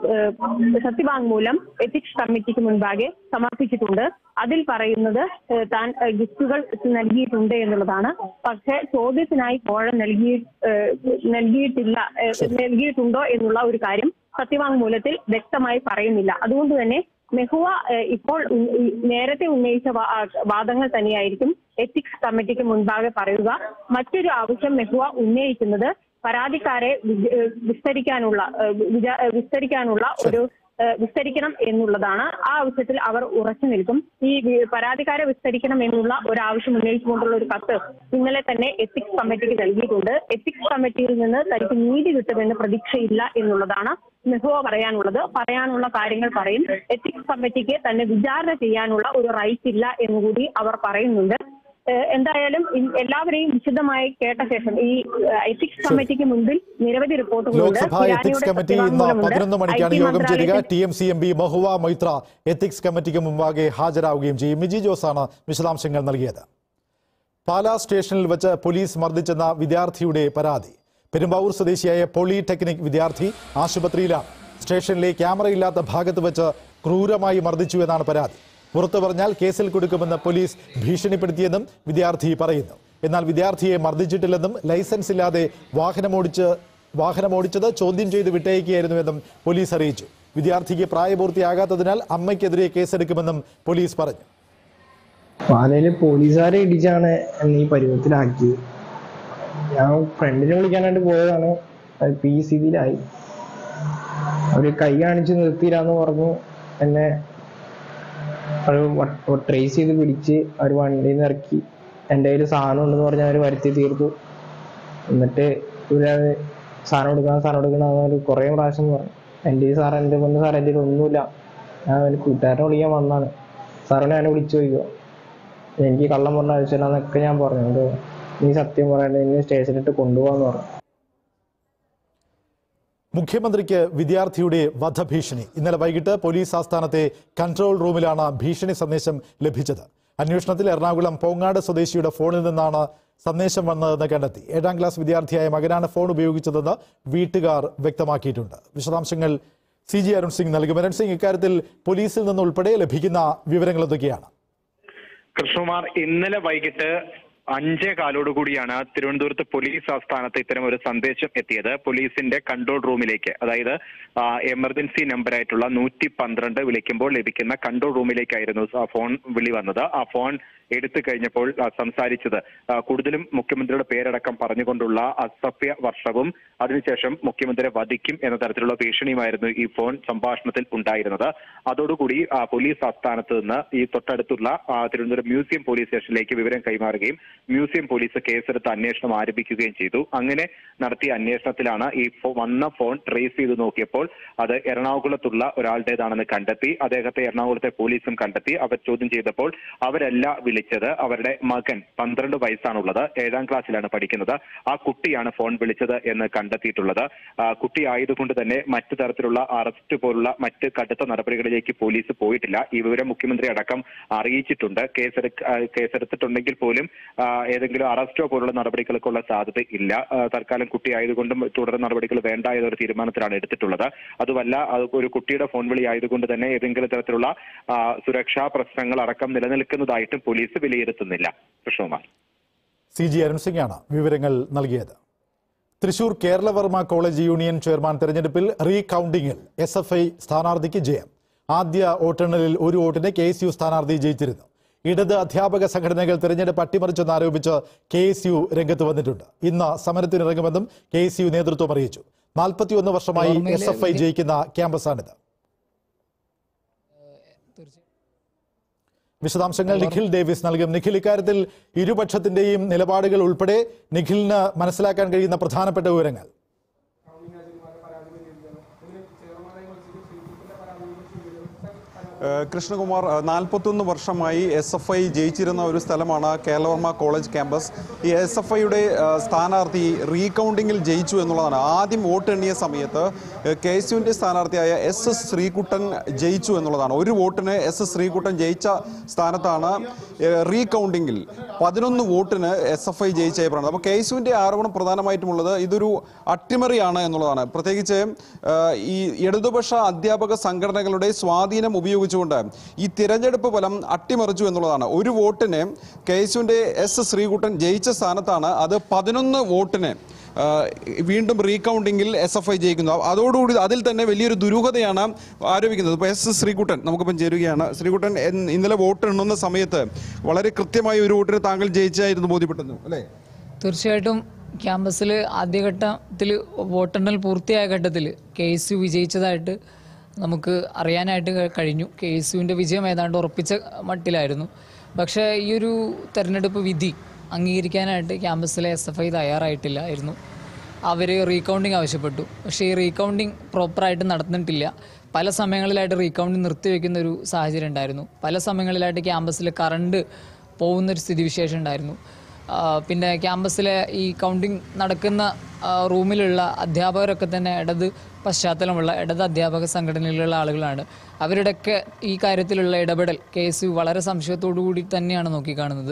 ഏഹ്, സത്യവാങ്മൂലം എത്തിക്സ് കമ്മിറ്റിക്ക് മുൻപാകെ സമർപ്പിച്ചിട്ടുണ്ട് അതിൽ പറയുന്നത് ഏഹ്, താൻ ഏഹ്, ഗിഫ്റ്റുകൾ നൽകിയിട്ടുണ്ട് എന്നുള്ളതാണ് പക്ഷേ ചോദ്യത്തിനായി കോഴ നൽകി ഏഹ്, നൽകിയിട്ടില്ല ഏഹ്, നൽകിയിട്ടുണ്ടോ എന്നുള്ള ഒരു കാര്യം സത്യവാങ്മൂലത്തിൽ വ്യക്തമായി പറയുന്നില്ല അതുകൊണ്ട് തന്നെ മെഹുവ ഏഹ്, ഇപ്പോൾ ഉന്ന- ഈ നേരത്തെ ഉന്നയിച്ച വാ- ആ, വാദങ്ങൾ തന്നെയായിരിക്കും എത്തിക്സ് കമ്മിറ്റിക്ക് മുൻപാകെ പറയുക മറ്റൊരു ആവശ്യം മെഹുവ ഉന്നയിക്കുന്നത് പരാതിക്കാരെ വി- ഏഹ്, വിസ്തരിക്കാനുള്ള ഏഹ്, വിചാ- ഏഹ്, വിസ്തരിക്കാനുള്ള ഒരു ഏഹ്, വിസ്തരിക്കണം എന്നുള്ളതാണ് ആ ആവശ്യത്തിൽ അവർ ഉറച്ചു നിൽക്കും ഈ വി- പരാതിക്കാരെ വിസ്തരിക്കണം എന്നുള്ള ഒരു ആവശ്യം ഉന്നയിച്ചുകൊണ്ടുള്ള ഒരു കത്ത് ഇന്നലെ തന്നെ എത്തിക്സ് കമ്മിറ്റിക്ക് നൽകിയിട്ടുണ്ട് എത്തിക്സ് കമ്മിറ്റിയിൽ നിന്ന് തനിക്ക് നീതി കിട്ടുമെന്ന് പ്രതീക്ഷയില്ല എന്നുള്ളതാണ് മെഹുവ പറയാനുള്ളത് പറയാനുള്ള കാര്യങ്ങൾ പറയും എത്തിക്സ് കമ്മിറ്റിക്ക് തന്നെ വിചാരണ ചെയ്യാനുള്ള ഒരു റൈറ്റ് ഇല്ല എന്നുകൂടി അവർ പറയുന്നുണ്ട് ഏഹ് എന്തായാലും ഇ- എല്ലാവരെയും വിശദമായി കേട്ട ശേഷം ഈ ഏഹ്, എത്തിക്സ് കമ്മിറ്റിക്ക് മുൻപിൽ നിരവധി റിപ്പോർട്ടുകളുണ്ട് ലോക്സഭാ എത്തിക്സ് കമ്മിറ്റി ഇന്ന് പതിനൊന്ന് മണിക്കാണ് യോഗം ചേരുക T M C M P Mahua Moitra ethics കമ്മിറ്റിക്ക് മുമ്പാകെ ഹാജരാവുകയും ചെയ്യും മിജി ജോസാണ് വിശദാംശങ്ങൾ നൽകിയത് പാലാ സ്റ്റേഷനിൽ വെച്ച് പോലീസ് മർദ്ദിച്ചെന്ന വിദ്യാർത്ഥിയുടെ പരാതി പെരുമ്പാവൂർ സ്വദേശിയായ പോളിടെക്നിക് വിദ്യാർത്ഥി ആശുപത്രിയിലാണ് സ്റ്റേഷനിലെ ക്യാമറയില്ലാത്ത ഭാഗത്ത് വെച്ച് ക്രൂരമായി മർദ്ദിച്ചു എന്നാണ് പരാതി പുറത്തു പറഞ്ഞാൽ കേസിൽ കൊടുക്കുമെന്ന് പോലീസ് ഭീഷണിപ്പെടുത്തിയെന്നും വിദ്യാർത്ഥി പറയുന്നു എന്നാൽ വിദ്യാർത്ഥിയെ മർദ്ദിച്ചിട്ടില്ലെന്നും ലൈസൻസ് ഇല്ലാതെ വാഹനമോടിച്ച് വാഹനമോടിച്ചത് ചോദ്യം ചെയ്ത് വിട്ടയക്കുകയായിരുന്നുവെന്നും പോലീസ് അറിയിച്ചു വിദ്യാർത്ഥിക്ക് പ്രായപൂർത്തിയാകാത്തതിനാൽ അമ്മയ്ക്കെതിരെ കേസെടുക്കുമെന്നും പോലീസ് പറഞ്ഞു പാലയില് പോലീസുകാരെ ഇടിച്ചാണ് എന്നെ ഈ പരുവത്തിലാക്കിയത് ഞാൻ ഫ്രണ്ടിനെ വിളിക്കാനായിട്ട് പോയതാണ് അത് പി സ്ഥിതിയിലായി അവര് കൈ കാണിച്ച് നിർത്തിയില്ലാന്ന് പറഞ്ഞു എന്നെ അവർ ട്രേസ് ചെയ്ത് പിടിച്ച് അവർ വണ്ടിയിൽ നിന്ന് ഇറക്കി എൻ്റെ കയ്യിൽ സാധനം ഉണ്ടെന്ന് പറഞ്ഞ് അവർ വരുത്തി തീർത്തു എന്നിട്ട് ഇവരത് സാധനം എടുക്കണം സാധനം എടുക്കണം എന്ന് കുറേ പ്രാവശ്യം പറഞ്ഞു എൻ്റെ ഈ സാർ എൻ്റെ കൊണ്ട് സാർ എൻ്റെ കയ്യിൽ ഒന്നുമില്ല ഞാൻ ഒരു കൂട്ടുകാരനെ വിളിക്കാൻ വന്നാണ് സാറിനെ എന്നെ വിളിച്ചു ചോദിക്കുക എനിക്ക് കള്ളം പറഞ്ഞ ആവശ്യമില്ലെന്നൊക്കെ ഞാൻ പറഞ്ഞു അത് നീ സത്യം പറയണ്ട ഇനി സ്റ്റേഷനിലിട്ട് കൊണ്ടുപോകാന്ന് പറഞ്ഞു മുഖ്യമന്ത്രിക്ക് വിദ്യാർത്ഥിയുടെ വധഭീഷണി ഇന്നലെ വൈകിട്ട് പോലീസ് ആസ്ഥാനത്തെ കൺട്രോൾ റൂമിലാണ് ഭീഷണി സന്ദേശം ലഭിച്ചത് അന്വേഷണത്തിൽ എറണാകുളം പോങ്ങാട് സ്വദേശിയുടെ ഫോണിൽ നിന്നാണ് സന്ദേശം വന്നതെന്ന് കണ്ടെത്തി ഏഴാം ക്ലാസ് വിദ്യാർത്ഥിയായ മകനാണ് ഫോൺ ഉപയോഗിച്ചതെന്ന് വീട്ടുകാർ വ്യക്തമാക്കിയിട്ടുണ്ട് വിശദാംശങ്ങൾ സി ജി അരുൺ സിംഗ് നൽകും അരുൺ സിംഗ് ഇക്കാര്യത്തിൽ പോലീസിൽ നിന്നുൾപ്പെടെ ലഭിക്കുന്ന വിവരങ്ങൾ എന്തൊക്കെയാണ് കൃഷ്ണകുമാർ ഇന്നലെ വൈകിട്ട് അഞ്ചേ കാലോട് കൂടിയാണ് തിരുവനന്തപുരത്ത് പോലീസ് ആസ്ഥാനത്ത് ഇത്തരം ഒരു സന്ദേശം എത്തിയത് പോലീസിന്റെ കൺട്രോൾ റൂമിലേക്ക് അതായത് ആ, എമർജൻസി നമ്പറായിട്ടുള്ള നൂറ്റി പന്ത്രണ്ട് വിളിക്കുമ്പോൾ ലഭിക്കുന്ന കൺട്രോൾ റൂമിലേക്കായിരുന്നു ആ ഫോൺ വിളി വന്നത് ആ ഫോൺ എടുത്തു കഴിഞ്ഞപ്പോൾ ആ, സംസാരിച്ചത് ആ, കൂടുതലും മുഖ്യമന്ത്രിയുടെ പേരടക്കം പറഞ്ഞുകൊണ്ടുള്ള അസഭ്യ വർഷവും അതിനുശേഷം മുഖ്യമന്ത്രിയെ വധിക്കും എന്ന തരത്തിലുള്ള ഭീഷണിയുമായിരുന്നു ഈ ഫോൺ സംഭാഷണത്തിൽ ഉണ്ടായിരുന്നത് അതോടുകൂടി ആ, പോലീസ് ആസ്ഥാനത്ത് നിന്ന് ഈ തൊട്ടടുത്തുള്ള ആ, തിരുവനന്തപുരം മ്യൂസിയം പോലീസ് സ്റ്റേഷനിലേക്ക് വിവരം കൈമാറുകയും മ്യൂസിയം പോലീസ് കേസെടുത്ത് അന്വേഷണം ആരംഭിക്കുകയും ചെയ്തു അങ്ങനെ നടത്തിയ അന്വേഷണത്തിലാണ് ഈ ഫോ- വന്ന ഫോൺ ട്രേസ് ചെയ്ത് നോക്കിയപ്പോൾ അത് എറണാകുളത്തുള്ള ഒരാളുടേതാണെന്ന് കണ്ടെത്തി അദ്ദേഹത്തെ എറണാകുളത്തെ പോലീസും കണ്ടെത്തി അവർ ചോദ്യം ചെയ്തപ്പോൾ അവരല്ല വിളിച്ചത് അവരുടെ മകൻ പന്ത്രണ്ട് വയസ്സാണുള്ളത് ഏഴാം ക്ലാസ്സിലാണ് പഠിക്കുന്നത് ആ കുട്ടിയാണ് ഫോൺ വിളിച്ചത് എന്ന് കണ്ടെത്തിയിട്ടുള്ളത് ആ, കുട്ടി ആയതുകൊണ്ട് തന്നെ മറ്റു തരത്തിലുള്ള അറസ്റ്റ് പോലുള്ള മറ്റ് കടുത്ത നടപടികളിലേക്ക് പോലീസ് പോയിട്ടില്ല ഈ വിവരം മുഖ്യമന്ത്രി അടക്കം അറിയിച്ചിട്ടുണ്ട് കേസെടുക്ക ആ, കേസെടുത്തിട്ടുണ്ടെങ്കിൽ പോലും ആ, ഏതെങ്കിലും അറസ്റ്റോ പോലുള്ള നടപടികൾക്കുള്ള സാധ്യത ഇല്ല ആ, തൽക്കാലം കുട്ടി ആയതുകൊണ്ടും തുടർ നടപടികൾ വേണ്ട എന്നൊരു തീരുമാനത്തിലാണ് എടുത്തിട്ടുള്ളത് അതുമല്ല അത് ഒരു കുട്ടിയുടെ ഫോൺ വിളി ആയതുകൊണ്ട് തന്നെ ഏതെങ്കിലും തരത്തിലുള്ള ആ, സുരക്ഷാ പ്രശ്നങ്ങൾ അടക്കം നിലനിൽക്കുന്നതായിട്ടും പോലീസ് വിലയിരുത്തുന്നില്ല കൃഷ്ണകുമാർ സി ജി അരുൺ സിംഗ് ആണ് വിവരങ്ങൾ നൽകിയത് Thrissur Kerala Varma college union chairman തെരഞ്ഞെടുപ്പിൽ റീകൌണ്ടിംഗിൽ എസ് എഫ് ഐ സ്ഥാനാർത്ഥിക്ക് ജയം ആദ്യ വോട്ടെണ്ണലിൽ ഒരു വോട്ടിന് കെ എസ് യു സ്ഥാനാർത്ഥി ജയിച്ചിരുന്നു ഇടത് അധ്യാപക സംഘടനകൾ തെരഞ്ഞെടുപ്പ് അട്ടിമറിച്ചെന്നാരോപിച്ച് കെ എസ് യു രംഗത്ത് വന്നിട്ടുണ്ട് ഇന്ന് സമരത്തിനിറങ്ങുമെന്നും കെ എസ് യു നേതൃത്വം അറിയിച്ചു നാൽപ്പത്തിയൊന്ന് വർഷമായി എസ് എഫ് ഐ ജയിക്കുന്ന ക്യാമ്പസാണിത് വിശദാംശങ്ങൾ നിഖിൽ ഡേവിസ് നൽകും നിഖിൽ ഇക്കാര്യത്തിൽ ഇരുപക്ഷത്തിന്റെയും നിലപാടുകൾ ഉൾപ്പെടെ നിഖിലിന് മനസ്സിലാക്കാൻ കഴിയുന്ന പ്രധാനപ്പെട്ട വിവരങ്ങൾ ഏഹ് കൃഷ്ണകുമാർ നാൽപ്പത്തൊന്ന് വർഷമായി എസ് എഫ് ഐ ജയിച്ചിരുന്ന ഒരു സ്ഥലമാണ് കേരളവർമ്മ കോളേജ് ക്യാമ്പസ് ഈ എസ് എഫ് ഐയുടെ സ്ഥാനാർത്ഥി റീകൗണ്ടിങ്ങിൽ ജയിച്ചു എന്നുള്ളതാണ് ആദ്യം വോട്ട് എണ്ണിയ സമയത്ത് കെ എസ് യുവിൻ്റെ സ്ഥാനാർത്ഥിയായ എസ് എസ് ശ്രീകുട്ടൻ ജയിച്ചു എന്നുള്ളതാണ് ഒരു വോട്ടിന് എസ് എസ് ശ്രീകുട്ടൻ ജയിച്ച സ്ഥാനത്താണ് ഏഹ് റീകൗണ്ടിങ്ങിൽ പതിനൊന്ന് വോട്ടിന് എസ് എഫ് ഐ ജയിച്ചയപ്പെടുന്നത് അപ്പോൾ കെ എസ് യുവിൻ്റെ ആരോപണം പ്രധാനമായിട്ടുമുള്ളത് ഇതൊരു അട്ടിമറിയാണ് എന്നുള്ളതാണ് പ്രത്യേകിച്ച് ഏഹ് ഈ ഇടതുപക്ഷ അധ്യാപക സംഘടനകളുടെ സ്വാധീനം ഉപയോഗിച്ചുകൊണ്ട് ഈ തിരഞ്ഞെടുപ്പ് ഫലം അട്ടിമറിച്ചു എന്നുള്ളതാണ് ഒരു വോട്ടിന് കെ എസുവിൻ്റെ എസ് ശ്രീകുട്ടൻ ജയിച്ച സ്ഥാനത്താണ് അത് പതിനൊന്ന് വോട്ടിന് ആ, വീണ്ടും റീകൗണ്ടിങ്ങിൽ എസ് എഫ് ഐ ജയിക്കുന്നു അതോടുകൂടി അതിൽ തന്നെ വലിയൊരു ദുരൂഹതയാണ് ആരോപിക്കുന്നത് ഇപ്പോൾ എസ് ശ്രീകുട്ടൻ നമുക്കിപ്പം ചേരുകയാണ് ശ്രീകുട്ടൻ എൻ- ഇന്നലെ വോട്ട് എണ്ണുന്ന സമയത്ത് വളരെ കൃത്യമായി ഒരു വോട്ടിന് താങ്കൾ ജയിച്ചായിരുന്നു ബോധ്യപ്പെട്ടു അല്ലേ തീർച്ചയായിട്ടും ക്യാമ്പസിൽ ആദ്യഘട്ടത്തിൽ വോട്ടെണ്ണൽ പൂർത്തിയായ ഘട്ടത്തിൽ കെ എസ് യു വിജയിച്ചതായിട്ട് നമുക്ക് അറിയാനായിട്ട് ക- കഴിഞ്ഞു കെ എസ് യുവിൻ്റെ വിജയം ഏതാണ്ട് ഉറപ്പിച്ച മട്ടിലായിരുന്നു പക്ഷേ ഈ ഒരു തെരഞ്ഞെടുപ്പ് വിധി അംഗീകരിക്കാനായിട്ട് ക്യാമ്പസിലെ എസ് എഫ് ഐ തയ്യാറായിട്ടില്ലായിരുന്നു അവർ റീകൗണ്ടിങ് ആവശ്യപ്പെട്ടു പക്ഷേ ഈ റീകൗണ്ടിങ് പ്രോപ്പറായിട്ട് നടന്നിട്ടില്ല പല സമയങ്ങളിലായിട്ട് റീകൗണ്ടിങ് നിർത്തിവെക്കുന്ന ഒരു സാഹചര്യം ഉണ്ടായിരുന്നു പല സമയങ്ങളിലായിട്ട് ക്യാമ്പസിൽ കറണ്ട് പോകുന്നൊരു സ്ഥിതിവിശേഷം ഉണ്ടായിരുന്നു ആ, പിന്നെ ക്യാമ്പസിലെ ഈ കൗണ്ടിങ് നടക്കുന്ന ആ, റൂമിലുള്ള അധ്യാപകരൊക്കെ തന്നെ ഇടത് പശ്ചാത്തലമുള്ള ഇടത് അധ്യാപക സംഘടനയിലുള്ള ആളുകളാണ് അവരുടെയൊക്കെ ഈ കാര്യത്തിലുള്ള ഇടപെടൽ കേസ് വളരെ സംശയത്തോടു കൂടി തന്നെയാണ് നോക്കിക്കാണുന്നത്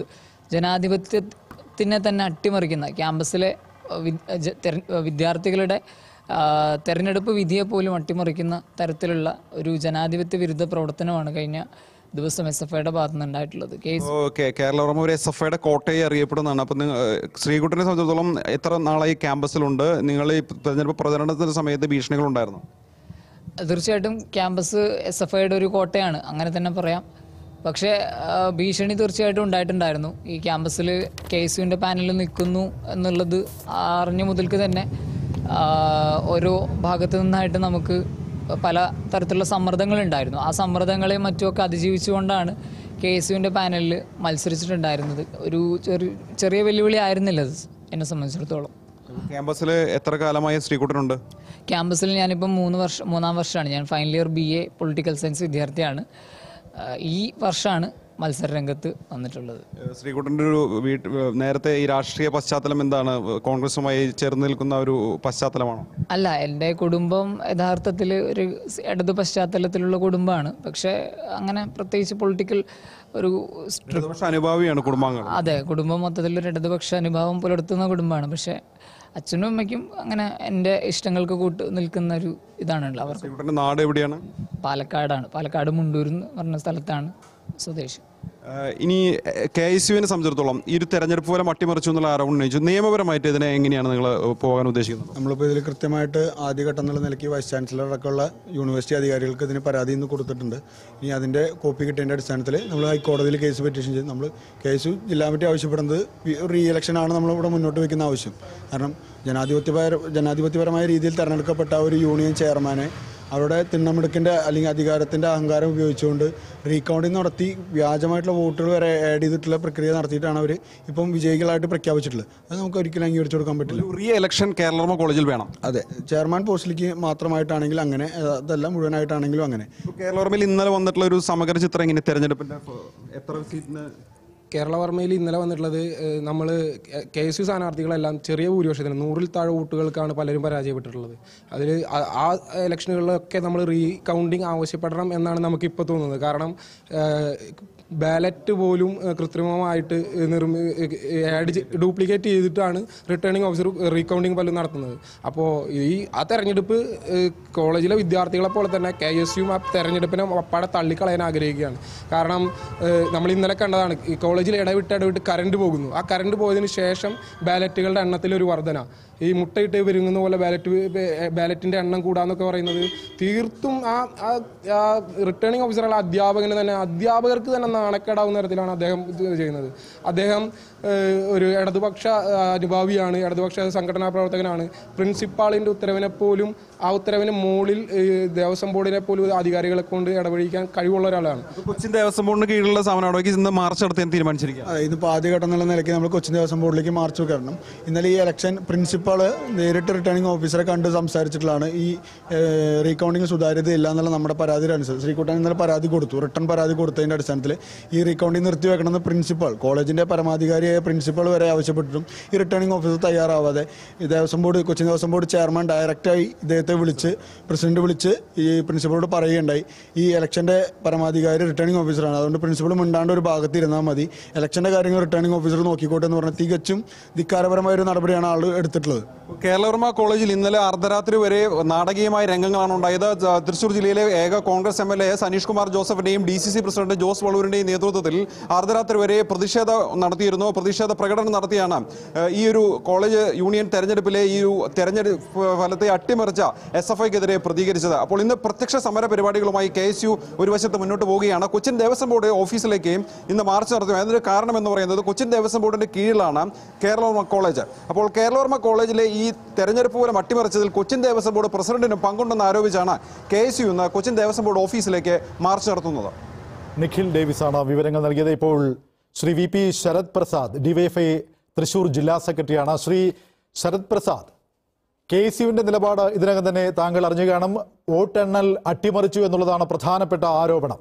ജനാധിപത്യത്തിനെ തന്നെ അട്ടിമറിക്കുന്ന ക്യാമ്പസിലെ ആ, വി- ജ- തെര- വിദ്യാർത്ഥികളുടെ ആ, തെരഞ്ഞെടുപ്പ് വിധിയെ പോലും അട്ടിമറിക്കുന്ന തരത്തിലുള്ള ഒരു ജനാധിപത്യ വിരുദ്ധ പ്രവർത്തനമാണ് കഴിഞ്ഞ ദിവസം എസ് എഫ് ഐയുടെ ഭാഗത്തു നിന്നുണ്ടായിട്ടുള്ളത് കേസ് ഓക്കെ കേരളവർമ്മ ഒരു എസ് എഫ് ഐയുടെ കോട്ടയെ അറിയപ്പെടുന്നതാണ് അപ്പം നിങ്ങൾ ശ്രീകുട്ടനെ സംബന്ധിച്ചിടത്തോളം എത്ര നാളായി ക്യാമ്പസിലുണ്ട് നിങ്ങൾ ഈ തെരഞ്ഞെടുപ്പ് പ്രചരണത്തിന്റെ സമയത്ത് ഭീഷണികളുണ്ടായിരുന്നു തീർച്ചയായിട്ടും ക്യാമ്പസ് എസ് എഫ് ഐയുടെ ഒരു കോട്ടയാണ് അങ്ങനെ തന്നെ പറയാം പക്ഷേ ആ, ഭീഷണി തീർച്ചയായിട്ടും ഉണ്ടായിട്ടുണ്ടായിരുന്നു ഈ ക്യാമ്പസിൽ കെ എസ് യുവിൻ്റെ പാനലിൽ നിൽക്കുന്നു എന്നുള്ളത് അറിഞ്ഞ മുതൽക്ക് തന്നെ ആ, ഓരോ ഭാഗത്തു നിന്നായിട്ട് നമുക്ക് പല തരത്തിലുള്ള സമ്മർദ്ദങ്ങളുണ്ടായിരുന്നു ആ സമ്മർദ്ദങ്ങളെയും മറ്റുമൊക്കെ അതിജീവിച്ചുകൊണ്ടാണ് കെ എസ് യുവിൻ്റെ പാനലിൽ മത്സരിച്ചിട്ടുണ്ടായിരുന്നത് ഒരു ചെറിയ ചെറിയ വെല്ലുവിളി ആയിരുന്നില്ല അത് എന്നെ സംബന്ധിച്ചിടത്തോളം ക്യാമ്പസിൽ എത്ര കാലമായി ശ്രീകുട്ടനുണ്ട് ക്യാമ്പസിൽ ഞാനിപ്പം മൂന്ന് വർഷം മൂന്നാം വർഷമാണ് ഞാൻ final year B A political science വിദ്യാർത്ഥിയാണ് ആ, ഈ വർഷമാണ് മത്സര രംഗത്ത് വന്നിട്ടുള്ളത് ഏഹ് ശ്രീകുട്ടൻ്റെ ഒരു വീട്ട് നേരത്തെ ഈ രാഷ്ട്രീയ പശ്ചാത്തലം എന്താണ് കോൺഗ്രസുമായി ചേർന്ന് നിൽക്കുന്ന ഒരു പശ്ചാത്തലമാണോ അല്ല എൻ്റെ കുടുംബം യഥാർത്ഥത്തിൽ ഒരു സ് ഇടത് പശ്ചാത്തലത്തിലുള്ള കുടുംബമാണ് പക്ഷേ അങ്ങനെ പ്രത്യേകിച്ച് പൊളിറ്റിക്കൽ ഒരു സ്ട്രി- ഇടതുപക്ഷ അനുഭാവിയാണ് കുടുംബാംഗങ്ങൾ അതെ കുടുംബം മൊത്തത്തിൽ ഒരു ഇടതുപക്ഷ അനുഭാവം പുലർത്തുന്ന കുടുംബമാണ് പക്ഷേ അച്ഛനും അമ്മയ്ക്കും അങ്ങനെ എൻ്റെ ഇഷ്ടങ്ങൾക്ക് കൂട്ട് നിൽക്കുന്ന ഒരു ഇതാണുള്ളത് അവർക്ക് ശ്രീകുട്ടൻ്റെ നാട് എവിടെയാണ് പാലക്കാടാണ് പാലക്കാട് മുണ്ടൂർ എന്ന് പറഞ്ഞ സ്ഥലത്താണ് സ്വദേശം ഏഹ് ഇനി കെ എസ് യുവിനെ സംബന്ധിച്ചിടത്തോളം ഈ ഒരു തെരഞ്ഞെടുപ്പ് ഫലം അട്ടിമറിച്ചു എന്നുള്ള ആരോപണം ഉന്നയിച്ചു നിയമപരമായിട്ട് ഇതിനെ എങ്ങനെയാണ് നിങ്ങൾ പോകാൻ ഉദ്ദേശിക്കുന്നത് നമ്മളിപ്പോൾ ഇതിൽ കൃത്യമായിട്ട് ആദ്യഘട്ടം എന്നുള്ള നിലയ്ക്ക് വൈസ് ചാൻസലർ അടക്കമുള്ള യൂണിവേഴ്സിറ്റി അധികാരികൾക്ക് ഇതിന് പരാതി ഇന്ന് കൊടുത്തിട്ടുണ്ട് ഇനി അതിൻ്റെ കോപ്പി കിട്ടേണ്ട അടിസ്ഥാനത്തിൽ നമ്മൾ ഹൈക്കോടതിയിൽ കേസ് പെറ്റീഷൻ ചെയ്ത് നമ്മൾ കേസ് ജില്ലാ കമ്മിറ്റി ആവശ്യപ്പെടുന്നത് റീ ഇലക്ഷനാണ് നമ്മളിവിടെ മുന്നോട്ട് വയ്ക്കുന്ന ആവശ്യം കാരണം ജനാധിപത്യപര ജനാധിപത്യപരമായ രീതിയിൽ തെരഞ്ഞെടുക്കപ്പെട്ട ഒരു യൂണിയൻ ചെയർമാനെ അവരുടെ തിണ്ണമെടുക്കിൻ്റെ അല്ലെങ്കിൽ അധികാരത്തിൻ്റെ അഹങ്കാരം ഉപയോഗിച്ചുകൊണ്ട് റീകൗണ്ടിങ് നടത്തി വ്യാജമായിട്ടുള്ള വോട്ടുകൾ വരെ ആഡ് ചെയ്തിട്ടുള്ള പ്രക്രിയ നടത്തിയിട്ടാണ് അവർ ഇപ്പം വിജയികളായിട്ട് പ്രഖ്യാപിച്ചിട്ടുള്ളത് അത് നമുക്ക് ഒരിക്കലും അംഗീകരിച്ചു കൊടുക്കാൻ പറ്റില്ല റീ ഇലക്ഷൻ കേരളവർമ്മ കോളേജിൽ വേണം അതെ ചെയർമാൻ പോസ്റ്റിലേക്ക് മാത്രമായിട്ടാണെങ്കിൽ അങ്ങനെ അതല്ല മുഴുവനായിട്ടാണെങ്കിലും അങ്ങനെ കേരളവർമ്മയിൽ ഇന്നലെ വന്നിട്ടുള്ള ഒരു സമഗ്ര ചിത്രം എങ്ങനെ തെരഞ്ഞെടുപ്പിന്റെ എത്ര സീറ്റിന് കേരളവർമ്മയിൽ ഇന്നലെ വന്നിട്ടുള്ളത് നമ്മൾ കെ എസ് യു സ്ഥാനാർത്ഥികളെല്ലാം ചെറിയ ഭൂരിപക്ഷത്തിന് നൂറിൽ താഴെ വോട്ടുകൾക്കാണ് പലരും പരാജയപ്പെട്ടിട്ടുള്ളത് അതിൽ ആ ഇലക്ഷനുകളിലൊക്കെ നമ്മൾ റീ കൗണ്ടിങ് ആവശ്യപ്പെടണം എന്നാണ് നമുക്ക് ഇപ്പോൾ തോന്നുന്നത് കാരണം ബാലറ്റ് പോലും ഏഹ്, കൃത്രിമമായിട്ട് നിർമ്മി ആഡ് ഡ്യൂപ്ലിക്കേറ്റ് ചെയ്തിട്ടാണ് റിട്ടേണിംഗ് ഓഫീസർ റീകൗണ്ടിങ് പലരും നടത്തുന്നത് അപ്പോൾ ഈ ആ തെരഞ്ഞെടുപ്പ് ഏഹ്, കോളേജിലെ വിദ്യാർത്ഥികളെ പോലെ തന്നെ കെ എസ് യുവും ആ തെരഞ്ഞെടുപ്പിനെ അപ്പാടെ തള്ളിക്കളയാൻ ആഗ്രഹിക്കുകയാണ് കാരണം ഏഹ്, നമ്മൾ ഇന്നലെ കണ്ടതാണ് ഈ കോളേജിൽ ഇടവിട്ട് ഇടവിട്ട് കറണ്ട് പോകുന്നു ആ കറണ്ട് പോയതിനു ശേഷം ബാലറ്റുകളുടെ എണ്ണത്തിൽ ഒരു വർധന ഈ മുട്ടയിട്ട് പെരുങ്ങുന്ന പോലെ ബാലറ്റ് ബാലറ്റിന്റെ എണ്ണം കൂടാന്നൊക്കെ പറയുന്നത് തീർത്തും ആ ആ റിട്ടേണിംഗ് ഓഫീസറുള്ള അധ്യാപകന് തന്നെ അധ്യാപകർക്ക് തന്നെ നാണക്കേടാവുന്ന തരത്തിലാണ് അദ്ദേഹം ഇത് ചെയ്യുന്നത് അദ്ദേഹം ഏഹ്, ഒരു ഇടതുപക്ഷ ആ, അനുഭാവിയാണ് ഇടതുപക്ഷ സംഘടനാ പ്രവർത്തകനാണ് പ്രിൻസിപ്പാളിൻ്റെ ഉത്തരവിനെ പോലും ആ ഉത്തരവിന് മുകളിൽ ഏഹ്, ദേവസ്വം ബോർഡിനെ പോലും അധികാരികളെ കൊണ്ട് ഇടപഴകിക്കാൻ കഴിവുള്ള ഒരാളാണ് കൊച്ചിൻ ദേവസ്വം ബോർഡിന് കീഴിലുള്ള സ്ഥാപനമാണെങ്കിൽ ഇന്ന് മാർച്ച് നടത്താൻ തീരുമാനിച്ചിരിക്കുക അതെ ഇതിപ്പോൾ ആദ്യഘട്ടം എന്നുള്ള നിലയ്ക്ക് നമ്മൾ കൊച്ചിൻ ദേവസ്വം ബോർഡിലേക്ക് മാർച്ച് വെക്കണം ഇന്നലെ ഈ ഇലക്ഷൻ പ്രിൻസിപ്പാൾ നേരിട്ട് റിട്ടേണിംഗ് ഓഫീസറെ കണ്ട് സംസാരിച്ചിട്ടുള്ളതാണ് ഈ റീകൗണ്ടിങ് സുതാര്യതയില്ല എന്നുള്ള നമ്മുടെ പരാതിയുടെ അനുസരിച്ച് ശ്രീകുട്ടൻ ഇന്നലെ പരാതി കൊടുത്തു റിട്ടേൺ പരാതി കൊടുത്തതിൻ്റെ അടിസ്ഥാനത്തിൽ ഈ റീകൗണ്ടിങ് നിർത്തിവെക്കണമെന്ന് പ്രിൻസിപ്പൽ കോളേജിൻ്റെ പരമാധികാരിയായ പ്രിൻസിപ്പൽ വരെ ആവശ്യപ്പെട്ടിട്ടും ഈ റിട്ടേണിംഗ് ഓഫീസർ തയ്യാറാവാതെ ഈ Devaswom board Cochin Devaswom board chairman ഡയറക്റ്റായി ഇദ്ദേഹത്തെ വിളിച്ച് പ്രസിഡന്റ് വിളിച്ച് ഈ പ്രിൻസിപ്പളോട് പറയുകയുണ്ടായി ഈ ഇലക്ഷൻ്റെ പരമാധികാരി റിട്ടേണിംഗ് ഓഫീസറാണ് അതുകൊണ്ട് പ്രിൻസിപ്പൾ മിണ്ടാണ്ട് ഒരു ഭാഗത്ത് ഇരുന്നാൽ മതി ഇലക്ഷൻ്റെ കാര്യങ്ങൾ റിട്ടേണിംഗ് ഓഫീസർ നോക്കിക്കോട്ടെ എന്ന് പറഞ്ഞാൽ തികച്ചും ധിക്കാരപരമായ ഒരു നടപടിയാണ് ആൾ എടുത്തിട്ടുള്ളത് കേരളവർമ്മ കോളേജിൽ ഇന്നലെ അർദ്ധരാത്രി വരെ നാടകീയമായ രംഗങ്ങളാണ് ഉണ്ടായത് ജ- തൃശൂർ ജില്ലയിലെ ഏക Congress M L A Saneesh Kumar ജോസഫിന്റെയും D C C president Jose വളൂരിന്റെയും നേതൃത്വത്തിൽ അർദ്ധരാത്രി വരെ പ്രതിഷേധം നടത്തിയിരുന്നു പ്രതിഷേധ പ്രകടനം നടത്തിയാണ് ഏഹ്, ഈ ഒരു കോളേജ് യൂണിയൻ തെരഞ്ഞെടുപ്പിലെ ഈ ഒരു തെരഞ്ഞെടുപ്പ് ഫലത്തെ അട്ടിമറിച്ച എസ് എഫ് ഐക്കെതിരെ പ്രതികരിച്ചത് അപ്പോൾ ഇന്ന് പ്രത്യക്ഷ സമര പരിപാടികളുമായി കെ എസ് യു ഒരു വശത്ത് മുന്നോട്ട് പോവുകയാണ് കൊച്ചിൻ ദേവസ്വം ബോർഡ് ഓഫീസിലേക്ക് ഇന്ന് മാർച്ച് നടത്തും അതിന്റെ കാരണം എന്ന് പറയുന്നത് കൊച്ചിൻ ദേവസ്വം ബോർഡിന്റെ കീഴിലാണ് കേരളവർമ്മ കോളേജ് അപ്പോൾ കേരളവർമ്മ കോളേജിലെ ഈ തെരഞ്ഞെടുപ്പ് മൂലം അട്ടിമറിച്ചതിൽ കൊച്ചിൻ ദേവസ്വം ബോർഡ് പ്രസിഡന്റിനും പങ്കുണ്ടെന്ന് ആരോപിച്ചാണ് കെ എസ് യു ഇന്ന് കൊച്ചിൻ ദേവസ്വം ബോർഡ് ഓഫീസിലേക്ക് മാർച്ച് നടത്തുന്നത് നിഖിൽ ഡേവിസാണ് വിവരങ്ങൾ നൽകിയത് ഇപ്പോൾ Shri V P Sarath Prasad DYFI Thrissur ജില്ലാ സെക്രട്ടറിയാണ് ശ്രീ ശരത് പ്രസാദ് കെ എസ് യുവിന്റെ നിലപാട് ഇതിനകം തന്നെ താങ്കൾ അറിഞ്ഞു കാണും വോട്ടെണ്ണൽ അട്ടിമറിച്ചു എന്നുള്ളതാണ് പ്രധാനപ്പെട്ട ആരോപണം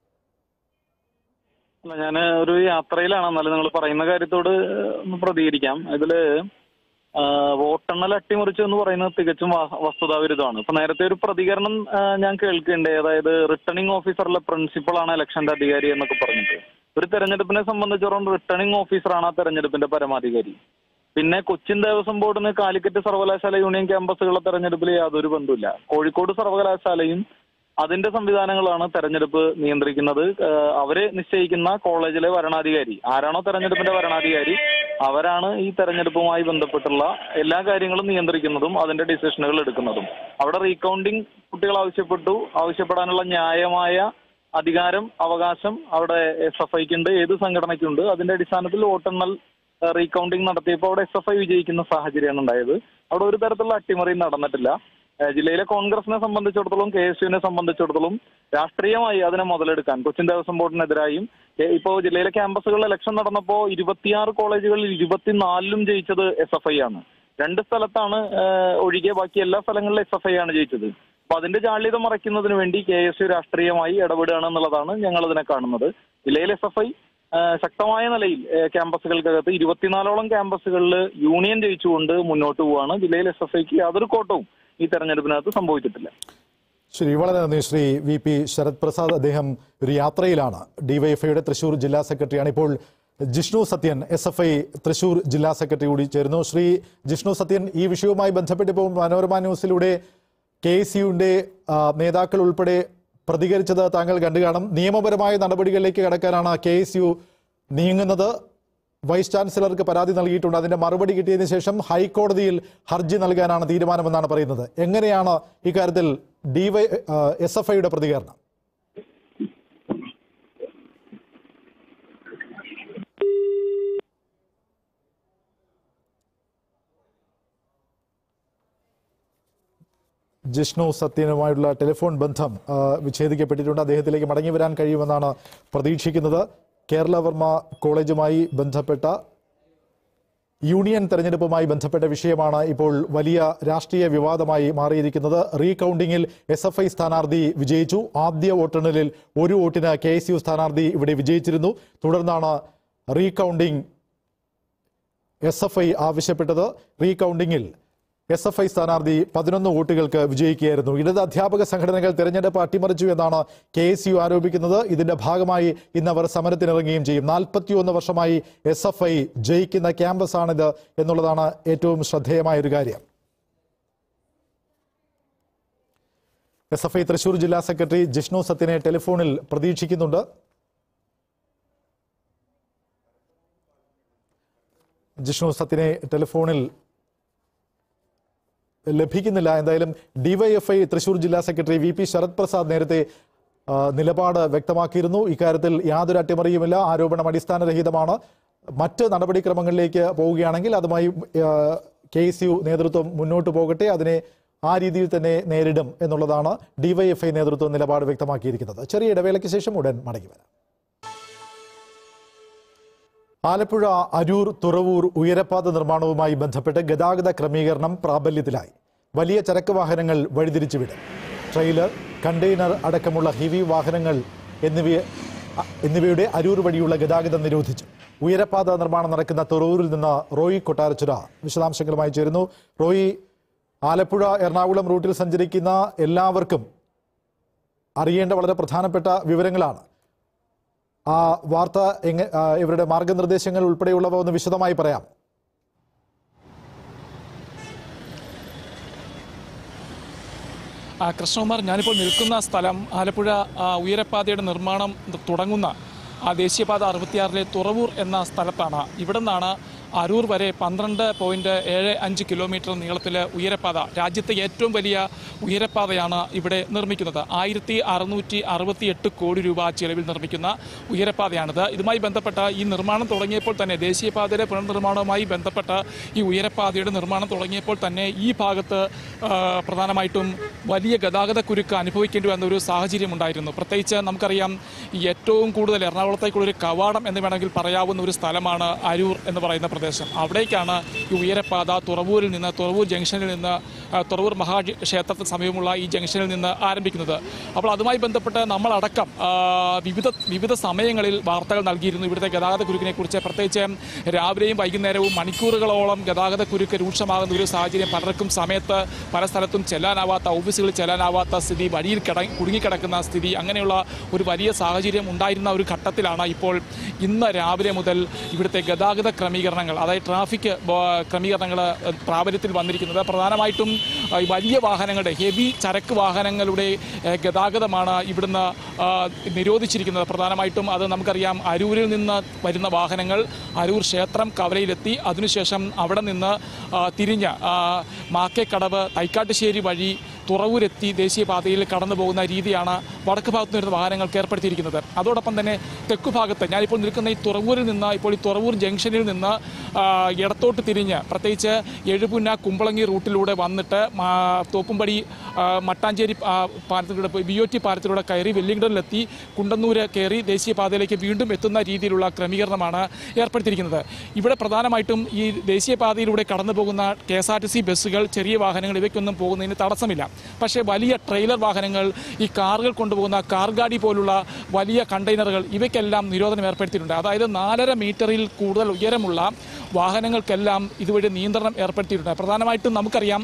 അല്ല ഞാൻ ഒരു യാത്രയിലാണ് എന്നാലും നിങ്ങൾ പറയുന്ന കാര്യത്തോട് ഒന്ന് പ്രതികരിക്കാം ഇതില് ആ, വോട്ടെണ്ണൽ അട്ടിമറിച്ചു എന്ന് പറയുന്നത് തികച്ചും വ- വസ്തുതാവിരുദ്ധമാണ് ഇപ്പൊ നേരത്തെ ഒരു പ്രതികരണം ആ, ഞാൻ കേൾക്കുന്നുണ്ട് അതായത് റിട്ടേണിംഗ് ഓഫീസറിലെ പ്രിൻസിപ്പളാണ് ഇലക്ഷന്റെ അധികാരി എന്നൊക്കെ പറഞ്ഞിട്ട് ഒരു തെരഞ്ഞെടുപ്പിനെ സംബന്ധിച്ചിടത്തോളം റിട്ടേണിംഗ് ഓഫീസറാണ് ആ തെരഞ്ഞെടുപ്പിന്റെ പരമാധികാരി പിന്നെ കൊച്ചിൻ ദേവസ്വം ബോർഡിന് കാലിക്കറ്റ് സർവകലാശാല യൂണിയൻ ക്യാമ്പസുകളുടെ തെരഞ്ഞെടുപ്പിൽ യാതൊരു ബന്ധമില്ല കോഴിക്കോട് സർവകലാശാലയും അതിന്റെ സംവിധാനങ്ങളാണ് തെരഞ്ഞെടുപ്പ് നിയന്ത്രിക്കുന്നത് ഏഹ് അവര് നിശ്ചയിക്കുന്ന കോളേജിലെ വരണാധികാരി ആരാണോ തെരഞ്ഞെടുപ്പിന്റെ വരണാധികാരി അവരാണ് ഈ തെരഞ്ഞെടുപ്പുമായി ബന്ധപ്പെട്ടുള്ള എല്ലാ കാര്യങ്ങളും നിയന്ത്രിക്കുന്നതും അതിന്റെ ഡിസിഷനുകൾ എടുക്കുന്നതും അവിടെ റീകൗണ്ടിങ് കുട്ടികൾ ആവശ്യപ്പെട്ടു ആവശ്യപ്പെടാനുള്ള ന്യായമായ അധികാരം അവകാശം അവിടെ എസ് എഫ് ഐക്കുണ്ട് ഏത് സംഘടനയ്ക്കുണ്ട് അതിന്റെ അടിസ്ഥാനത്തിൽ വോട്ടെണ്ണൽ റീകൗണ്ടിങ് നടത്തിയപ്പോൾ അവിടെ എസ് എഫ് ഐ വിജയിക്കുന്ന സാഹചര്യമാണ് ഉണ്ടായത് അവിടെ ഒരു തരത്തിലുള്ള അട്ടിമറി നടന്നിട്ടില്ല ഏഹ് ജില്ലയിലെ കോൺഗ്രസിനെ സംബന്ധിച്ചിടത്തോളം കെ എസ് യുവിനെ സംബന്ധിച്ചിടത്തോളം രാഷ്ട്രീയമായി അതിനെ മുതലെടുക്കാൻ കൊച്ചിൻ ദേവസ്വം ബോർഡിനെതിരായും ഏഹ് ഇപ്പോ ജില്ലയിലെ ക്യാമ്പസുകളിൽ ഇലക്ഷൻ നടന്നപ്പോ ഇരുപത്തിയാറ് കോളേജുകളിൽ ഇരുപത്തിനാലിലും ജയിച്ചത് എസ് എഫ് ഐ ആണ് രണ്ട് സ്ഥലത്താണ് ഏഹ് ഒഴികെ ബാക്കി എല്ലാ സ്ഥലങ്ങളിലും എസ് എഫ് ഐ ആണ് ജയിച്ചത് അപ്പൊ അതിന്റെ ജാള്യത മറയ്ക്കുന്നതിന് വേണ്ടി കെ എസ് യു രാഷ്ട്രീയമായി ഇടപെടുകയാണ് എന്നുള്ളതാണ് ഞങ്ങൾ ഇതിനെ കാണുന്നത് ജില്ലയിൽ എസ് എഫ് ഐ ശക്തമായ നിലയിൽ ഏഹ് ക്യാമ്പസുകൾക്കകത്ത് ഇരുപത്തിനാലോളം ക്യാമ്പസുകളിൽ യൂണിയൻ ജയിച്ചുകൊണ്ട് മുന്നോട്ട് പോവാണ് ജില്ലയിൽ എസ് എഫ് ഐക്ക് യാതൊരു കോട്ടവും ഈ തെരഞ്ഞെടുപ്പിനകത്ത് സംഭവിച്ചിട്ടില്ല ശരി വളരെ നന്ദി ശ്രീ വി പി ശരത് പ്രസാദ് അദ്ദേഹം ഒരു യാത്രയിലാണ് ഡിവൈഎഫ്ഐയുടെ തൃശൂർ ജില്ലാ സെക്രട്ടറിയാണ് ഇപ്പോൾ Jishnu Sathyan S F I Thrissur ജില്ലാ സെക്രട്ടറി കൂടി ചേരുന്നു ശ്രീ ജിഷ്ണു സത്യൻ ഈ വിഷയവുമായി ബന്ധപ്പെട്ട് ഇപ്പോൾ മനോരമ ന്യൂസിലൂടെ കെ എസ് യുവിന്റെ നേതാക്കൾ ഉൾപ്പെടെ പ്രതികരിച്ചത് താങ്കൾ കണ്ടു കാണും നിയമപരമായ നടപടികളിലേക്ക് കടക്കാനാണ് കെ എസ് യു നീങ്ങുന്നത് വൈസ് ചാൻസലർക്ക് പരാതി നൽകിയിട്ടുണ്ട് അതിന്റെ മറുപടി കിട്ടിയതിനു ശേഷം ഹൈക്കോടതിയിൽ ഹർജി നൽകാനാണ് തീരുമാനമെന്നാണ് പറയുന്നത് എങ്ങനെയാണ് ഇക്കാര്യത്തിൽ ഡിവൈ എസ് എഫ് ഐയുടെ പ്രതികരണം ജിഷ്ണു സത്യനുമായുള്ള ടെലിഫോൺ ബന്ധം ആ, വിച്ഛേദിക്കപ്പെട്ടിട്ടുണ്ട് അദ്ദേഹത്തിലേക്ക് മടങ്ങി വരാൻ കഴിയുമെന്നാണ് പ്രതീക്ഷിക്കുന്നത് കേരളവർമ്മ കോളേജുമായി ബന്ധപ്പെട്ട യൂണിയൻ തെരഞ്ഞെടുപ്പുമായി ബന്ധപ്പെട്ട വിഷയമാണ് ഇപ്പോൾ വലിയ രാഷ്ട്രീയ വിവാദമായി മാറിയിരിക്കുന്നത് റീകൗണ്ടിങ്ങിൽ എസ് എഫ് ഐ സ്ഥാനാർത്ഥി വിജയിച്ചു ആദ്യ വോട്ടെണ്ണലിൽ ഒരു വോട്ടിന് കെ എസ് യു സ്ഥാനാർത്ഥി ഇവിടെ വിജയിച്ചിരുന്നു തുടർന്നാണ് റീകൗണ്ടിംഗ് എസ് എഫ് ഐ ആവശ്യപ്പെട്ടത് റീകൗണ്ടിങ്ങിൽ എസ് എഫ് ഐ സ്ഥാനാർത്ഥി പതിനൊന്ന് വോട്ടുകൾക്ക് വിജയിക്കുകയായിരുന്നു ഇടത് അധ്യാപക സംഘടനകൾ തെരഞ്ഞെടുപ്പ് അട്ടിമറിച്ചു എന്നാണ് കെ എസ് യു ആരോപിക്കുന്നത് ഇതിന്റെ ഭാഗമായി ഇന്ന് അവർ സമരത്തിനിറങ്ങുകയും ചെയ്യും നാൽപ്പത്തിയൊന്ന് വർഷമായി എസ് എഫ് ഐ ജയിക്കുന്ന ക്യാമ്പസാണിത് എന്നുള്ളതാണ് ഏറ്റവും ശ്രദ്ധേയമായ ഒരു കാര്യം എസ് എഫ് ഐ തൃശൂർ ജില്ലാ സെക്രട്ടറി ജിഷ്ണു സത്യനെ ടെലിഫോണിൽ പ്രതീക്ഷിക്കുന്നുണ്ട് ജിഷ്ണു സത്യനെ ടെലിഫോണിൽ ലഭിക്കുന്നില്ല എന്തായാലും ഡിവൈഎഫ്ഐ തൃശൂർ ജില്ലാ secretary V P Sarath Prasad നേരത്തെ ആ, നിലപാട് വ്യക്തമാക്കിയിരുന്നു ഇക്കാര്യത്തിൽ യാതൊരു അട്ടിമറിയുമില്ല ആരോപണം അടിസ്ഥാനരഹിതമാണ് മറ്റ് നടപടിക്രമങ്ങളിലേക്ക് പോവുകയാണെങ്കിൽ അതുമായി കെ എസ് യു നേതൃത്വം മുന്നോട്ട് പോകട്ടെ അതിനെ ആ രീതിയിൽ തന്നെ നേരിടും എന്നുള്ളതാണ് ഡിവൈഎഫ്ഐ നേതൃത്വം നിലപാട് വ്യക്തമാക്കിയിരിക്കുന്നത് ചെറിയ ഇടവേളയ്ക്ക് ശേഷം ഉടൻ മടങ്ങി വരാം ആലപ്പുഴ അരൂർ തുറവൂർ ഉയരപ്പാത നിർമ്മാണവുമായി ബന്ധപ്പെട്ട് ഗതാഗത ക്രമീകരണം പ്രാബല്യത്തിലായി വലിയ ചരക്ക് വാഹനങ്ങൾ വഴിതിരിച്ചുവിടും ട്രെയിലർ കണ്ടെയ്നർ അടക്കമുള്ള ഹെവി വാഹനങ്ങൾ എന്നിവയെ എന്നിവയുടെ അരൂർ വഴിയുള്ള ഗതാഗതം നിരോധിച്ചു ഉയരപ്പാത നിർമ്മാണം നടക്കുന്ന തുറവൂരിൽ നിന്ന് റോയി കൊട്ടാരച്ചുര വിശദാംശങ്ങളുമായി ചേരുന്നു റോയി ആലപ്പുഴ എറണാകുളം റൂട്ടിൽ സഞ്ചരിക്കുന്ന എല്ലാവർക്കും അറിയേണ്ട വളരെ പ്രധാനപ്പെട്ട വിവരങ്ങളാണ് ആ വാർത്ത എങ്ങ ആ, ഇവരുടെ മാർഗനിർദ്ദേശങ്ങൾ ഉൾപ്പെടെയുള്ളവ ഒന്ന് വിശദമായി പറയാം ആ, കൃഷ്ണകുമാർ ഞാനിപ്പോൾ നിൽക്കുന്ന സ്ഥലം ആലപ്പുഴ ആ, ഉയരപ്പാതയുടെ നിർമ്മാണം തുടങ്ങുന്ന ആ ദേശീയപാത അറുപത്തിയാറിലെ തുറവൂർ എന്ന സ്ഥലത്താണ് ഇവിടെ നിന്നാണ് അരൂർ വരെ പന്ത്രണ്ട് പോയിന്റ് ഏഴ് അഞ്ച് കിലോമീറ്റർ നീളത്തിൽ ഉയരപ്പാത രാജ്യത്തെ ഏറ്റവും വലിയ ഉയരപ്പാതയാണ് ഇവിടെ നിർമ്മിക്കുന്നത് ആയിരത്തി അറുന്നൂറ്റി അറുപത്തി എട്ട് കോടി രൂപ ചെലവിൽ നിർമ്മിക്കുന്ന ഉയരപ്പാതയാണിത് ഇതുമായി ബന്ധപ്പെട്ട ഈ നിർമ്മാണം തുടങ്ങിയപ്പോൾ തന്നെ ദേശീയപാതയുടെ പുനർനിർമ്മാണവുമായി ബന്ധപ്പെട്ട ഈ ഉയരപ്പാതയുടെ നിർമ്മാണം തുടങ്ങിയപ്പോൾ തന്നെ ഈ ഭാഗത്ത് ആ, പ്രധാനമായിട്ടും വലിയ ഗതാഗത കുരുക്ക് അനുഭവിക്കേണ്ടി വന്ന ഒരു സാഹചര്യം ഉണ്ടായിരുന്നു പ്രത്യേകിച്ച് നമുക്കറിയാം ഈ ഏറ്റവും കൂടുതൽ എറണാകുളത്തേക്കുള്ള ഒരു കവാടം എന്ന് വേണമെങ്കിൽ പറയാവുന്ന ഒരു സ്ഥലമാണ് അരൂർ എന്ന് പറയുന്ന പ്രദേശം അവിടേക്കാണ് ഈ ഉയരപ്പാത തുറവൂരിൽ നിന്ന് തുറവൂർ ജംഗ്ഷനിൽ നിന്ന് ആ, തുറവൂർ മഹാക്ഷേത്രത്തിന് സമീപമുള്ള ഈ ജംഗ്ഷനിൽ നിന്ന് ആരംഭിക്കുന്നത് അപ്പോൾ അതുമായി ബന്ധപ്പെട്ട് നമ്മളടക്കം ആ, വിവിധ വിവിധ സമയങ്ങളിൽ വാർത്തകൾ നൽകിയിരുന്നു ഇവിടുത്തെ ഗതാഗത കുരുക്കിനെ കുറിച്ച് പ്രത്യേകിച്ച് രാവിലെയും വൈകുന്നേരവും മണിക്കൂറുകളോളം ഗതാഗത കുരുക്ക് രൂക്ഷമാകുന്ന ഒരു സാഹചര്യം പലർക്കും സമയത്ത് പല സ്ഥലത്തും ചെല്ലാനാവാത്ത ഓഫീസുകളിൽ ചെല്ലാനാവാത്ത സ്ഥിതി വഴിയിൽ കിട കുടുങ്ങിക്കിടക്കുന്ന സ്ഥിതി അങ്ങനെയുള്ള ഒരു വലിയ സാഹചര്യം ഉണ്ടായിരുന്ന ഒരു ഘട്ടത്തിലാണ് ഇപ്പോൾ ഇന്ന് രാവിലെ മുതൽ ഇവിടുത്തെ ഗതാഗത ക്രമീകരണങ്ങൾ അതായത് ട്രാഫിക് ബോ- ക്രമീകരണങ്ങൾ ഏഹ്, പ്രാബല്യത്തിൽ വന്നിരിക്കുന്നത് പ്രധാനമായിട്ടും ഏഹ്, വലിയ വാഹനങ്ങളുടെ ഹെവി ചരക്ക് വാഹനങ്ങളുടെ ഏഹ്, ഗതാഗതമാണ് ഇവിടുന്ന് ആ, നിരോധിച്ചിരിക്കുന്നത് പ്രധാനമായിട്ടും അത് നമുക്കറിയാം അരൂരിൽ നിന്ന് വരുന്ന വാഹനങ്ങൾ അരൂർ ക്ഷേത്രം കവലയിലെത്തി അതിനുശേഷം അവിടെ നിന്ന് ആ, തിരിഞ്ഞ് ആ, മാക്കേക്കടവ് തൈക്കാട്ടുശ്ശേരി വഴി തുറവൂരെത്തി ദേശീയപാതയിൽ കടന്നു പോകുന്ന രീതിയാണ് വടക്ക് ഭാഗത്ത് വരുന്ന വാഹനങ്ങൾക്ക് ഏർപ്പെടുത്തിയിരിക്കുന്നത് അതോടൊപ്പം തന്നെ തെക്കു ഭാഗത്ത് ഞാനിപ്പോൾ നിൽക്കുന്ന ഈ തുറവൂരിൽ നിന്ന് ഇപ്പോൾ ഈ തുറവൂർ ജംഗ്ഷനിൽ നിന്ന് ആ, ഇടത്തോട്ട് തിരിഞ്ഞ് പ്രത്യേകിച്ച് എഴുപുന്ന കുമ്പളങ്ങി റൂട്ടിലൂടെ വന്നിട്ട് മാ- തോപ്പുംപടി ആ, മട്ടാഞ്ചേരി ആ, പാലത്തിലൂടെ പോയി ബി ഒ ടി പാലത്തിലൂടെ കയറി വെല്ലിംഗ്ടണിലെത്തി കുണ്ടന്നൂര് കയറി ദേശീയപാതയിലേക്ക് വീണ്ടും എത്തുന്ന രീതിയിലുള്ള ക്രമീകരണമാണ് ഏർപ്പെടുത്തിയിരിക്കുന്നത് ഇവിടെ പ്രധാനമായിട്ടും ഈ ദേശീയപാതയിലൂടെ കടന്നു പോകുന്ന K S R T C ബസ്സുകൾ ചെറിയ വാഹനങ്ങൾ ഇവയ്ക്കൊന്നും പോകുന്നതിന് തടസ്സമില്ല പക്ഷേ വലിയ ട്രെയിലർ വാഹനങ്ങൾ ഈ കാറുകൾ കൊണ്ടുപോകുന്ന കാർ ഗാഡി പോലുള്ള വലിയ കണ്ടെയ്നറുകൾ ഇവയ്ക്കെല്ലാം നിരോധനം ഏർപ്പെടുത്തിയിട്ടുണ്ട് അതായത് നാലര മീറ്ററിൽ കൂടുതൽ ഉയരമുള്ള വാഹനങ്ങൾക്കെല്ലാം ഇതുവഴി നിയന്ത്രണം ഏർപ്പെടുത്തിയിട്ടുണ്ട് പ്രധാനമായിട്ടും നമുക്കറിയാം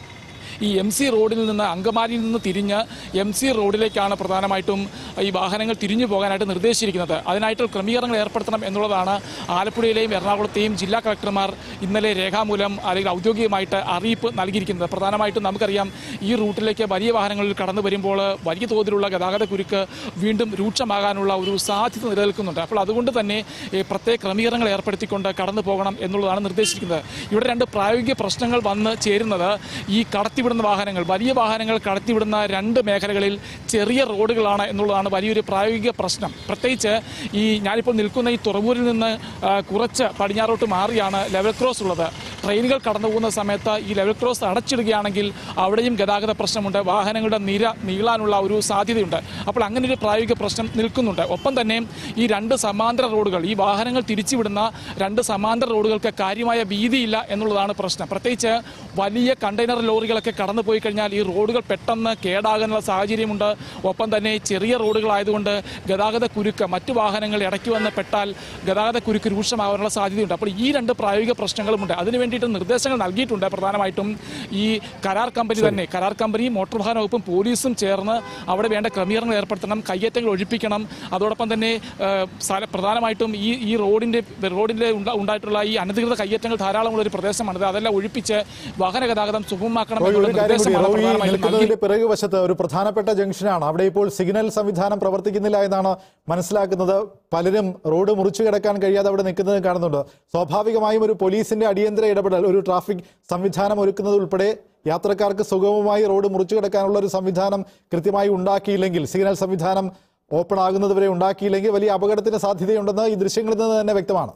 ഈ എം സി റോഡിൽ നിന്ന് അങ്കമാലിയിൽ നിന്ന് തിരിഞ്ഞ് എം സി റോഡിലേക്കാണ് പ്രധാനമായിട്ടും ഈ വാഹനങ്ങൾ തിരിഞ്ഞു പോകാനായിട്ട് നിർദ്ദേശിച്ചിരിക്കുന്നത് അതിനായിട്ട് ക്രമീകരണങ്ങൾ ഏർപ്പെടുത്തണം എന്നുള്ളതാണ് ആലപ്പുഴയിലെയും എറണാകുളത്തെയും ജില്ലാ കളക്ടർമാർ ഇന്നലെ രേഖാമൂലം അല്ലെങ്കിൽ ഔദ്യോഗികമായിട്ട് അറിയിപ്പ് നൽകിയിരിക്കുന്നത് പ്രധാനമായിട്ടും നമുക്കറിയാം ഈ റൂട്ടിലേക്ക് വലിയ വാഹനങ്ങളിൽ കടന്നു വരുമ്പോൾ വലിയ തോതിലുള്ള ഗതാഗത കുരുക്ക് വീണ്ടും രൂക്ഷമാകാനുള്ള ഒരു സാധ്യത നിലനിൽക്കുന്നുണ്ട് അപ്പോൾ അതുകൊണ്ട് തന്നെ ഈ പ്രത്യേക ക്രമീകരണങ്ങൾ ഏർപ്പെടുത്തിക്കൊണ്ട് കടന്നു പോകണം എന്നുള്ളതാണ് നിർദ്ദേശിക്കുന്നത് ഇവിടെ രണ്ട് പ്രായോഗിക പ്രശ്നങ്ങൾ വന്ന് ചേരുന്നത് ഈ കടത്തിവിടുന്ന വാഹനങ്ങൾ വലിയ വാഹനങ്ങൾ കടത്തിവിടുന്ന രണ്ട് മേഖലകളിൽ ചെറിയ റോഡുകളാണ് എന്നുള്ളതാണ് വലിയൊരു പ്രായോഗിക പ്രശ്നം പ്രത്യേകിച്ച് ഈ ഞാനിപ്പോൾ നിൽക്കുന്ന ഈ തുറവൂരിൽ നിന്ന് ആ, കുറച്ച് പടിഞ്ഞാറോട്ട് മാറിയാണ് ലെവൽ ക്രോസ് ഉള്ളത് ട്രെയിനുകൾ കടന്നു പോകുന്ന സമയത്ത് ഈ ലെവൽ ക്രോസ് അടച്ചിടുകയാണെങ്കിൽ അവിടെയും ഗതാഗത പ്രശ്നമുണ്ട് വാഹനങ്ങളുടെ നിര നീളാനുള്ള ഒരു സാധ്യതയുണ്ട് അപ്പോൾ അങ്ങനെ ഒരു പ്രായോഗിക പ്രശ്നം നിൽക്കുന്നുണ്ട് ഒപ്പം തന്നെ ഈ രണ്ട് സമാന്തര റോഡുകൾ ഈ വാഹനങ്ങൾ തിരിച്ചുവിടുന്ന രണ്ട് സമാന്തര റോഡുകൾക്ക് കാര്യമായ വീതിയില്ല എന്നുള്ളതാണ് പ്രശ്നം പ്രത്യേകിച്ച് വലിയ കണ്ടെയ്നർ ലോറികളൊക്കെ കടന്നു പോയി കഴിഞ്ഞാൽ ഈ റോഡുകൾ പെട്ടെന്ന് കേടാകാനുള്ള സാഹചര്യമുണ്ട് ഒപ്പം തന്നെ ചെറിയ റോഡുകളായതുകൊണ്ട് ഗതാഗത കുരുക്ക് മറ്റു വാഹനങ്ങൾ ഇടയ്ക്ക് വന്ന് പെട്ടാൽ ഗതാഗത കുരുക്ക് രൂക്ഷമാകാനുള്ള സാധ്യതയുണ്ട് അപ്പോൾ ഈ രണ്ട് പ്രായോഗിക പ്രശ്നങ്ങളുമുണ്ട് അതിന് വേണ്ടിയിട്ട് നിർദ്ദേശങ്ങൾ നൽകിയിട്ടുണ്ട് പ്രധാനമായിട്ടും ഈ കരാർ കമ്പനി തന്നെ കരാർ കമ്പനി മോട്ടോർ വാഹന വകുപ്പും പോലീസും ചേർന്ന് അവിടെ വേണ്ട ക്രമീകരണങ്ങൾ ഏർപ്പെടുത്തണം കയ്യേറ്റങ്ങൾ ഒഴിപ്പിക്കണം അതോടൊപ്പം തന്നെ ഏഹ്, സ്ഥല- പ്രധാനമായിട്ടും ഈ ഈ റോഡിന്റെ റോഡിന്റെ ഉണ്ടാ- ഉണ്ടായിട്ടുള്ള ഈ അനധികൃത കയ്യേറ്റങ്ങൾ ധാരാളമുള്ള ഒരു പ്രദേശമാണിത് അതെല്ലാം ഒഴിപ്പിച്ച് വാഹന ഗതാഗതം സുഗമമാക്കണം റോയി, എന്നുള്ള ഒരു കാര്യം കൂടി നിർദ്ദേശമാണ് റോയി പ്രധാനമായിട്ടും നൽകി നിൽക്കുന്നതിന്റെ പിറകുവശത്ത് ഒരു പ്രധാനപ്പെട്ട ജംഗ്ഷനാണ് അവിടെ ഇപ്പോൾ സിഗ്നൽ സംവിധാനം പ്രവർത്തിക്കുന്നില്ല എന്നാണ് മനസ്സിലാക്കുന്നത് പലരും റോഡ് മുറിച്ചു കിടക്കാൻ കഴിയാതെ അവിടെ നിൽക്കുന്നത് കാണുന്നുണ്ട് സ്വാഭാവികമായും ഒരു പോലീസിന്റെ അടിയന്തര ഇടപെടൽ ഒരു ട്രാഫിക് സംവിധാനം ഒരുക്കുന്നത് ഉൾപ്പെടെ യാത്രക്കാർക്ക് സുഗമമായി റോഡ് മുറിച്ചു കിടക്കാനുള്ള ഒരു സംവിധാനം കൃത്യമായി ഉണ്ടാക്കിയില്ലെങ്കിൽ സിഗ്നൽ സംവിധാനം ഓപ്പൺ ആകുന്നതുവരെ ഉണ്ടാക്കിയില്ലെങ്കിൽ വലിയ അപകടത്തിന് സാധ്യതയുണ്ടെന്ന് ഈ ദൃശ്യങ്ങളിൽ നിന്ന് തന്നെ വ്യക്തമാണ്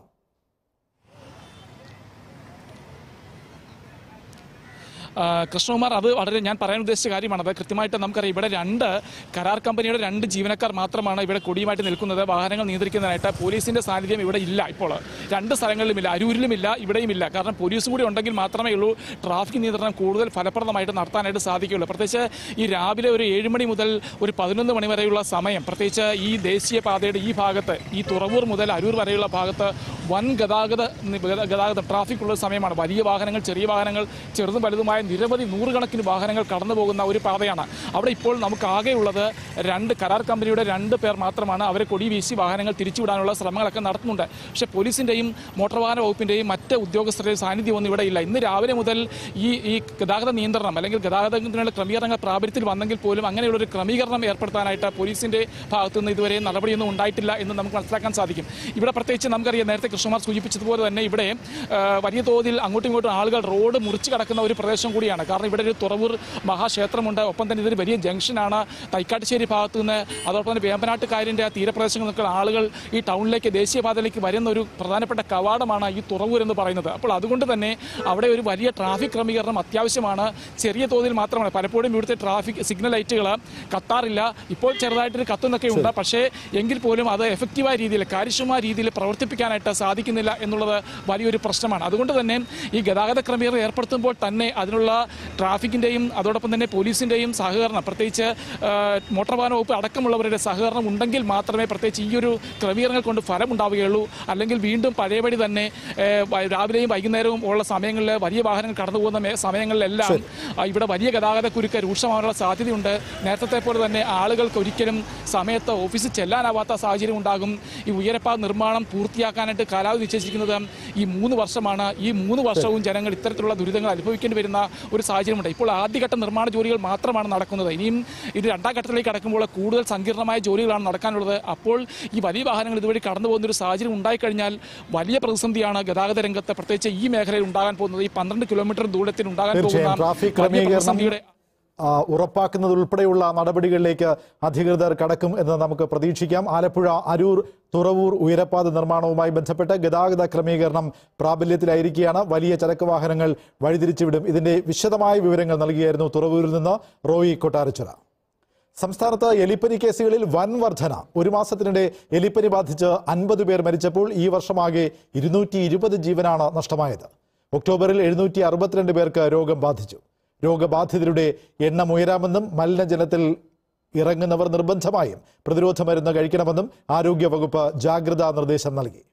ആ, കൃഷ്ണകുമാർ അത് വളരെ ഞാൻ പറയാൻ ഉദ്ദേശിച്ച കാര്യമാണ് അത് കൃത്യമായിട്ട് നമുക്കറിയാം ഇവിടെ രണ്ട് കരാർ കമ്പനിയുടെ രണ്ട് ജീവനക്കാർ മാത്രമാണ് ഇവിടെ കൊടിയുമായിട്ട് നിൽക്കുന്നത് വാഹനങ്ങൾ നിയന്ത്രിക്കുന്നതിനായിട്ട് പോലീസിന്റെ സാന്നിധ്യം ഇവിടെ ഇല്ല ഇപ്പോൾ രണ്ട് സ്ഥലങ്ങളിലുമില്ല അരൂരിലുമില്ല ഇവിടെയുമില്ല കാരണം പോലീസ് കൂടി ഉണ്ടെങ്കിൽ മാത്രമേ ഉള്ളൂ ട്രാഫിക് നിയന്ത്രണം കൂടുതൽ ഫലപ്രദമായിട്ട് നടത്താനായിട്ട് സാധിക്കുകയുള്ളൂ പ്രത്യേകിച്ച് ഈ രാവിലെ ഒരു ഏഴ് മണി മുതൽ ഒരു പതിനൊന്ന് മണി വരെയുള്ള സമയം പ്രത്യേകിച്ച് ഈ ദേശീയപാതയുടെ ഈ ഭാഗത്ത് ഈ തുറവൂർ മുതൽ അരൂർ വരെയുള്ള ഭാഗത്ത് വൻ ഗതാഗത ഗതാഗതം ട്രാഫിക് ഉള്ള സമയമാണ് വലിയ വാഹനങ്ങൾ ചെറിയ വാഹനങ്ങൾ ചെറുതും വലുതുമായ നിരവധി നൂറുകണക്കിന് വാഹനങ്ങൾ കടന്നു പോകുന്ന ഒരു പാതയാണ് അവിടെ ഇപ്പോൾ നമുക്ക് ആകെയുള്ളത് രണ്ട് കരാർ കമ്പനിയുടെ രണ്ട് പേർ മാത്രമാണ് അവരെ കൊടി വീശി വാഹനങ്ങൾ തിരിച്ചുവിടാനുള്ള ശ്രമങ്ങളൊക്കെ നടത്തുന്നുണ്ട് പക്ഷേ പോലീസിന്റെയും മോട്ടോർ വാഹന വകുപ്പിന്റെയും മറ്റ് ഉദ്യോഗസ്ഥരുടെയും സാന്നിധ്യമൊന്നും ഇവിടെ ഇല്ല ഇന്ന് രാവിലെ മുതൽ ഈ ഈ ഗതാഗത നിയന്ത്രണം അല്ലെങ്കിൽ ഗതാഗതത്തിനുള്ള ക്രമീകരണങ്ങൾ പ്രാബല്യത്തിൽ വന്നെങ്കിൽ പോലും അങ്ങനെയുള്ള ഒരു ക്രമീകരണം ഏർപ്പെടുത്താനായിട്ട് പോലീസിന്റെ ഭാഗത്തു നിന്ന് ഇതുവരെ നടപടിയൊന്നും ഉണ്ടായിട്ടില്ല എന്ന് നമുക്ക് മനസ്സിലാക്കാൻ സാധിക്കും ഇവിടെ പ്രത്യേകിച്ച് നമുക്കറിയാം നേരത്തെ കൃഷ്ണകുമാർ സൂചിപ്പിച്ചതുപോലെ തന്നെ ഇവിടെ ആ, വലിയ തോതിൽ അങ്ങോട്ടും ഇങ്ങോട്ടും ആളുകൾ റോഡ് മുറിച്ച് കടക്കുന്ന ഒരു പ്രദേശം കൂടിയാണ് കാരണം ഇവിടെ ഒരു തുറവൂർ മഹാക്ഷേത്രമുണ്ട് ഒപ്പം തന്നെ ഇതൊരു വലിയ ജംഗ്ഷനാണ് തൈക്കാട്ടുശ്ശേരി ഭാഗത്തു നിന്ന് അതോടൊപ്പം തന്നെ വേമ്പനാട്ടുകാരിൻ്റെ ആ തീരപ്രദേശങ്ങളിൽ നിന്നൊക്കെ ആളുകൾ ഈ ടൗണിലേക്ക് ദേശീയപാതയിലേക്ക് വരുന്ന ഒരു പ്രധാനപ്പെട്ട കവാടമാണ് ഈ തുറവൂർ എന്ന് പറയുന്നത് അപ്പോൾ അതുകൊണ്ട് തന്നെ അവിടെ ഒരു വലിയ ട്രാഫിക് ക്രമീകരണം അത്യാവശ്യമാണ് ചെറിയ തോതിൽ മാത്രമാണ് പലപ്പോഴും ഇവിടുത്തെ ട്രാഫിക് സിഗ്നൽ ലൈറ്റുകൾ കത്താറില്ല ഇപ്പോൾ ചെറുതായിട്ടൊരു കത്തുന്നൊക്കെ ഉണ്ട് പക്ഷേ എങ്കിൽ പോലും അത് എഫക്റ്റീവായ രീതിയിൽ കാര്യക്ഷമമായ രീതിയിൽ പ്രവർത്തിപ്പിക്കാനായിട്ട് സാധിക്കുന്നില്ല എന്നുള്ളത് വലിയൊരു പ്രശ്നമാണ് അതുകൊണ്ട് തന്നെ ഈ ഗതാഗത ക്രമീകരണം ഏർപ്പെടുത്തുമ്പോൾ തന്നെ അതിനുള്ള ട്രാഫിക്കിന്റെയും അതോടൊപ്പം തന്നെ പോലീസിന്റെയും സഹകരണം പ്രത്യേകിച്ച് ആ, മോട്ടോർ വാഹന വകുപ്പ് അടക്കമുള്ളവരുടെ സഹകരണം ഉണ്ടെങ്കിൽ മാത്രമേ പ്രത്യേകിച്ച് ഈ ഒരു ക്രമീകരണങ്ങൾ കൊണ്ട് ഫലം ഉണ്ടാവുകയുള്ളൂ അല്ലെങ്കിൽ വീണ്ടും പഴയപടി തന്നെ ഏ, വ- രാവിലെയും വൈകുന്നേരവും ഉള്ള സമയങ്ങളിൽ വലിയ വാഹനങ്ങൾ കടന്നു പോകുന്ന മേ- സമയങ്ങളിലെല്ലാം ആ, ഇവിടെ വലിയ ഗതാഗത കുരുക്ക് രൂക്ഷമാകാനുള്ള സാധ്യതയുണ്ട് നേരത്തെ പോലെ തന്നെ ആളുകൾക്ക് ഒരിക്കലും സമയത്ത് ഓഫീസിൽ ചെല്ലാനാവാത്ത സാഹചര്യം ഉണ്ടാകും ഈ ഉയരപ്പാത നിർമ്മാണം പൂർത്തിയാക്കാനായിട്ട് കാലാവധി നിശ്ചയിച്ചിരിക്കുന്നത് ഈ മൂന്ന് വർഷമാണ് ഈ മൂന്ന് വർഷവും ജനങ്ങൾ ഇത്തരത്തിലുള്ള ദുരിതങ്ങൾ അനുഭവിക്കേണ്ടി വരുന്ന ഒരു സാഹചര്യമുണ്ട് ഇപ്പോൾ ആദ്യഘട്ട നിർമ്മാണ ജോലികൾ മാത്രമാണ് നടക്കുന്നത് ഇനിയും ഇത് രണ്ടാം ഘട്ടത്തിലേക്ക് കടക്കുമ്പോൾ കൂടുതൽ സങ്കീർണമായ ജോലികളാണ് നടക്കാനുള്ളത് അപ്പോൾ ഈ വലിയ വാഹനങ്ങൾ ഇതുവഴി കടന്നു പോകുന്ന ഒരു സാഹചര്യം ഉണ്ടായിക്കഴിഞ്ഞാൽ വലിയ പ്രതിസന്ധിയാണ് ഗതാഗത രംഗത്ത് പ്രത്യേകിച്ച് ഈ മേഖലയിൽ ഉണ്ടാകാൻ പോകുന്നത് ഈ പന്ത്രണ്ട് കിലോമീറ്റർ ദൂരത്തിൽ ഉണ്ടാകാൻ തീർച്ചയായും പോകുന്ന ട്രാഫിക് വലിയ ക്രമീകരണം പ്രതിസന്ധിയുടെ ആ, ഉറപ്പാക്കുന്നത് ഉൾപ്പെടെയുള്ള നടപടികളിലേക്ക് അധികൃതർ കടക്കും എന്ന് നമുക്ക് പ്രതീക്ഷിക്കാം ആലപ്പുഴ അരൂർ തുറവൂർ ഉയരപ്പാത നിർമ്മാണവുമായി ബന്ധപ്പെട്ട് ഗതാഗത ക്രമീകരണം പ്രാബല്യത്തിലായിരിക്കുകയാണ് വലിയ ചരക്ക് വാഹനങ്ങൾ വഴിതിരിച്ചുവിടും ഇതിന്റെ വിശദമായ വിവരങ്ങൾ നൽകിയായിരുന്നു തുറവൂരിൽ നിന്ന് റോയി കൊട്ടാരച്ചുര സംസ്ഥാനത്ത് എലിപ്പനി കേസുകളിൽ വൻ വർധന ഒരു മാസത്തിനിടെ എലിപ്പനി ബാധിച്ച് അൻപത് പേർ മരിച്ചപ്പോൾ ഈ വർഷമാകെ ഇരുന്നൂറ്റി ഇരുപത് ജീവനാണ് നഷ്ടമായത് ഒക്ടോബറിൽ എഴുന്നൂറ്റി അറുപത്തിരണ്ട് പേർക്ക് രോഗം ബാധിച്ചു രോഗബാധിതരുടെ എണ്ണം ഉയരാമെന്നും മലിനജലത്തിൽ ഇറങ്ങുന്നവർ നിർബന്ധമായും പ്രതിരോധ മരുന്ന് കഴിക്കണമെന്നും ആരോഗ്യവകുപ്പ് ജാഗ്രതാ നിർദ്ദേശം നൽകി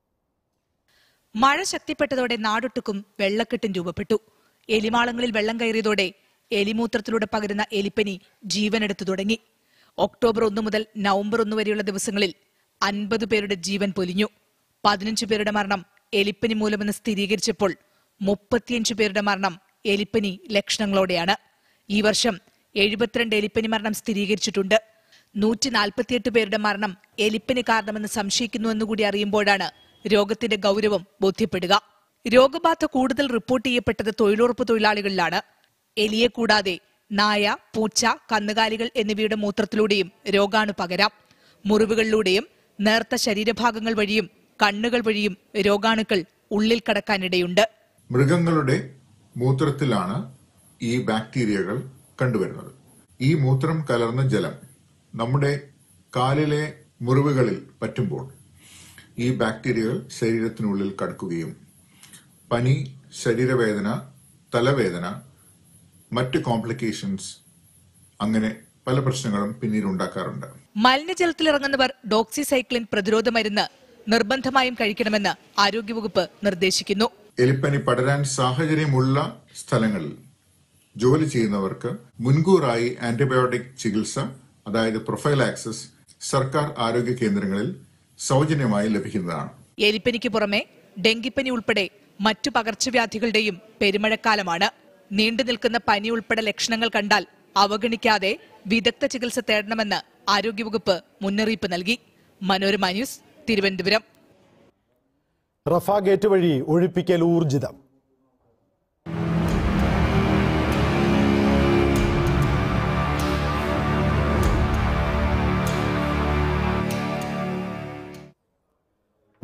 മഴ ശക്തിപ്പെട്ടതോടെ നാടൊട്ടുക്കും വെള്ളക്കെട്ടും രൂപപ്പെട്ടു എലിമാളങ്ങളിൽ വെള്ളം കയറിയതോടെ എലിമൂത്രത്തിലൂടെ പകരുന്ന എലിപ്പനി ജീവനെടുത്തു തുടങ്ങി ഒക്ടോബർ ഒന്ന് മുതൽ നവംബർ ഒന്ന് വരെയുള്ള ദിവസങ്ങളിൽ അൻപത് പേരുടെ ജീവൻ പൊലിഞ്ഞു പതിനഞ്ച് പേരുടെ മരണം എലിപ്പനി മൂലമെന്ന് സ്ഥിരീകരിച്ചപ്പോൾ മുപ്പത്തിയഞ്ച് പേരുടെ മരണം എലിപ്പനി ലക്ഷണങ്ങളോടെയാണ് ഈ വർഷം എഴുപത്തിരണ്ട് എലിപ്പനി മരണം സ്ഥിരീകരിച്ചിട്ടുണ്ട് നൂറ്റി നാൽപ്പത്തിയെട്ട് പേരുടെ മരണം എലിപ്പനി കാരണമെന്ന് സംശയിക്കുന്നുവെന്നുകൂടി അറിയുമ്പോഴാണ് രോഗത്തിന്റെ ഗൗരവം ബോധ്യപ്പെടുക രോഗബാധ കൂടുതൽ റിപ്പോർട്ട് ചെയ്യപ്പെട്ടത് തൊഴിലുറപ്പ് തൊഴിലാളികളിലാണ് എലിയെ കൂടാതെ നായ പൂച്ച കന്നുകാലികൾ എന്നിവയുടെ മൂത്രത്തിലൂടെയും രോഗാണു പകരാം മുറിവുകളിലൂടെയും നേർത്ത ശരീരഭാഗങ്ങൾ വഴിയും കണ്ണുകൾ വഴിയും രോഗാണുക്കൾ ഉള്ളിൽ കടക്കാനിടയുണ്ട് മൃഗങ്ങളുടെ മൂത്രത്തിലാണ് ഈ ബാക്ടീരിയകൾ കണ്ടുവരുന്നത് ഈ മൂത്രം കലർന്ന ജലം നമ്മുടെ കാലിലെ മുറിവുകളിൽ പറ്റുമ്പോൾ ഈ ബാക്ടീരിയകൾ ശരീരത്തിനുള്ളിൽ കടക്കുകയും പനി ശരീരവേദന തലവേദന മറ്റ് കോംപ്ലിക്കേഷൻസ് അങ്ങനെ പല പ്രശ്നങ്ങളും പിന്നീട് ഉണ്ടാക്കാറുണ്ട് മലിനജലത്തിലിറങ്ങുന്നവർ ഡോക്സിസൈക്ലിൻ പ്രതിരോധ മരുന്ന് നിർബന്ധമായും കഴിക്കണമെന്ന് ആരോഗ്യവകുപ്പ് നിർദ്ദേശിക്കുന്നു എലിപ്പനി പടരാൻ സാഹചര്യമുള്ള സ്ഥലങ്ങളിൽ ജോലി ചെയ്യുന്നവർക്ക് മുൻകൂറായി ആന്റിബയോട്ടിക് ചികിത്സ അതായത് പ്രൊഫൈലാക്സിസ് സർക്കാർ ആരോഗ്യ കേന്ദ്രങ്ങളിൽ സൗജന്യമായി ലഭിക്കുന്നതാണ് എലിപ്പനിക്ക് പുറമെ ഡെങ്കിപ്പനി ഉൾപ്പെടെ മറ്റു പകർച്ചവ്യാധികളുടെയും പെരുമഴക്കാലമാണ് നീണ്ടു നിൽക്കുന്ന പനി ഉൾപ്പെടെ ലക്ഷണങ്ങൾ കണ്ടാൽ അവഗണിക്കാതെ വിദഗ്ധ ചികിത്സ തേടണമെന്ന് ആരോഗ്യവകുപ്പ് മുന്നറിയിപ്പ് നൽകി Manorama news Thiruvananthapuram Rafah gate വഴി ഒഴിപ്പിക്കൽ ഊർജിതം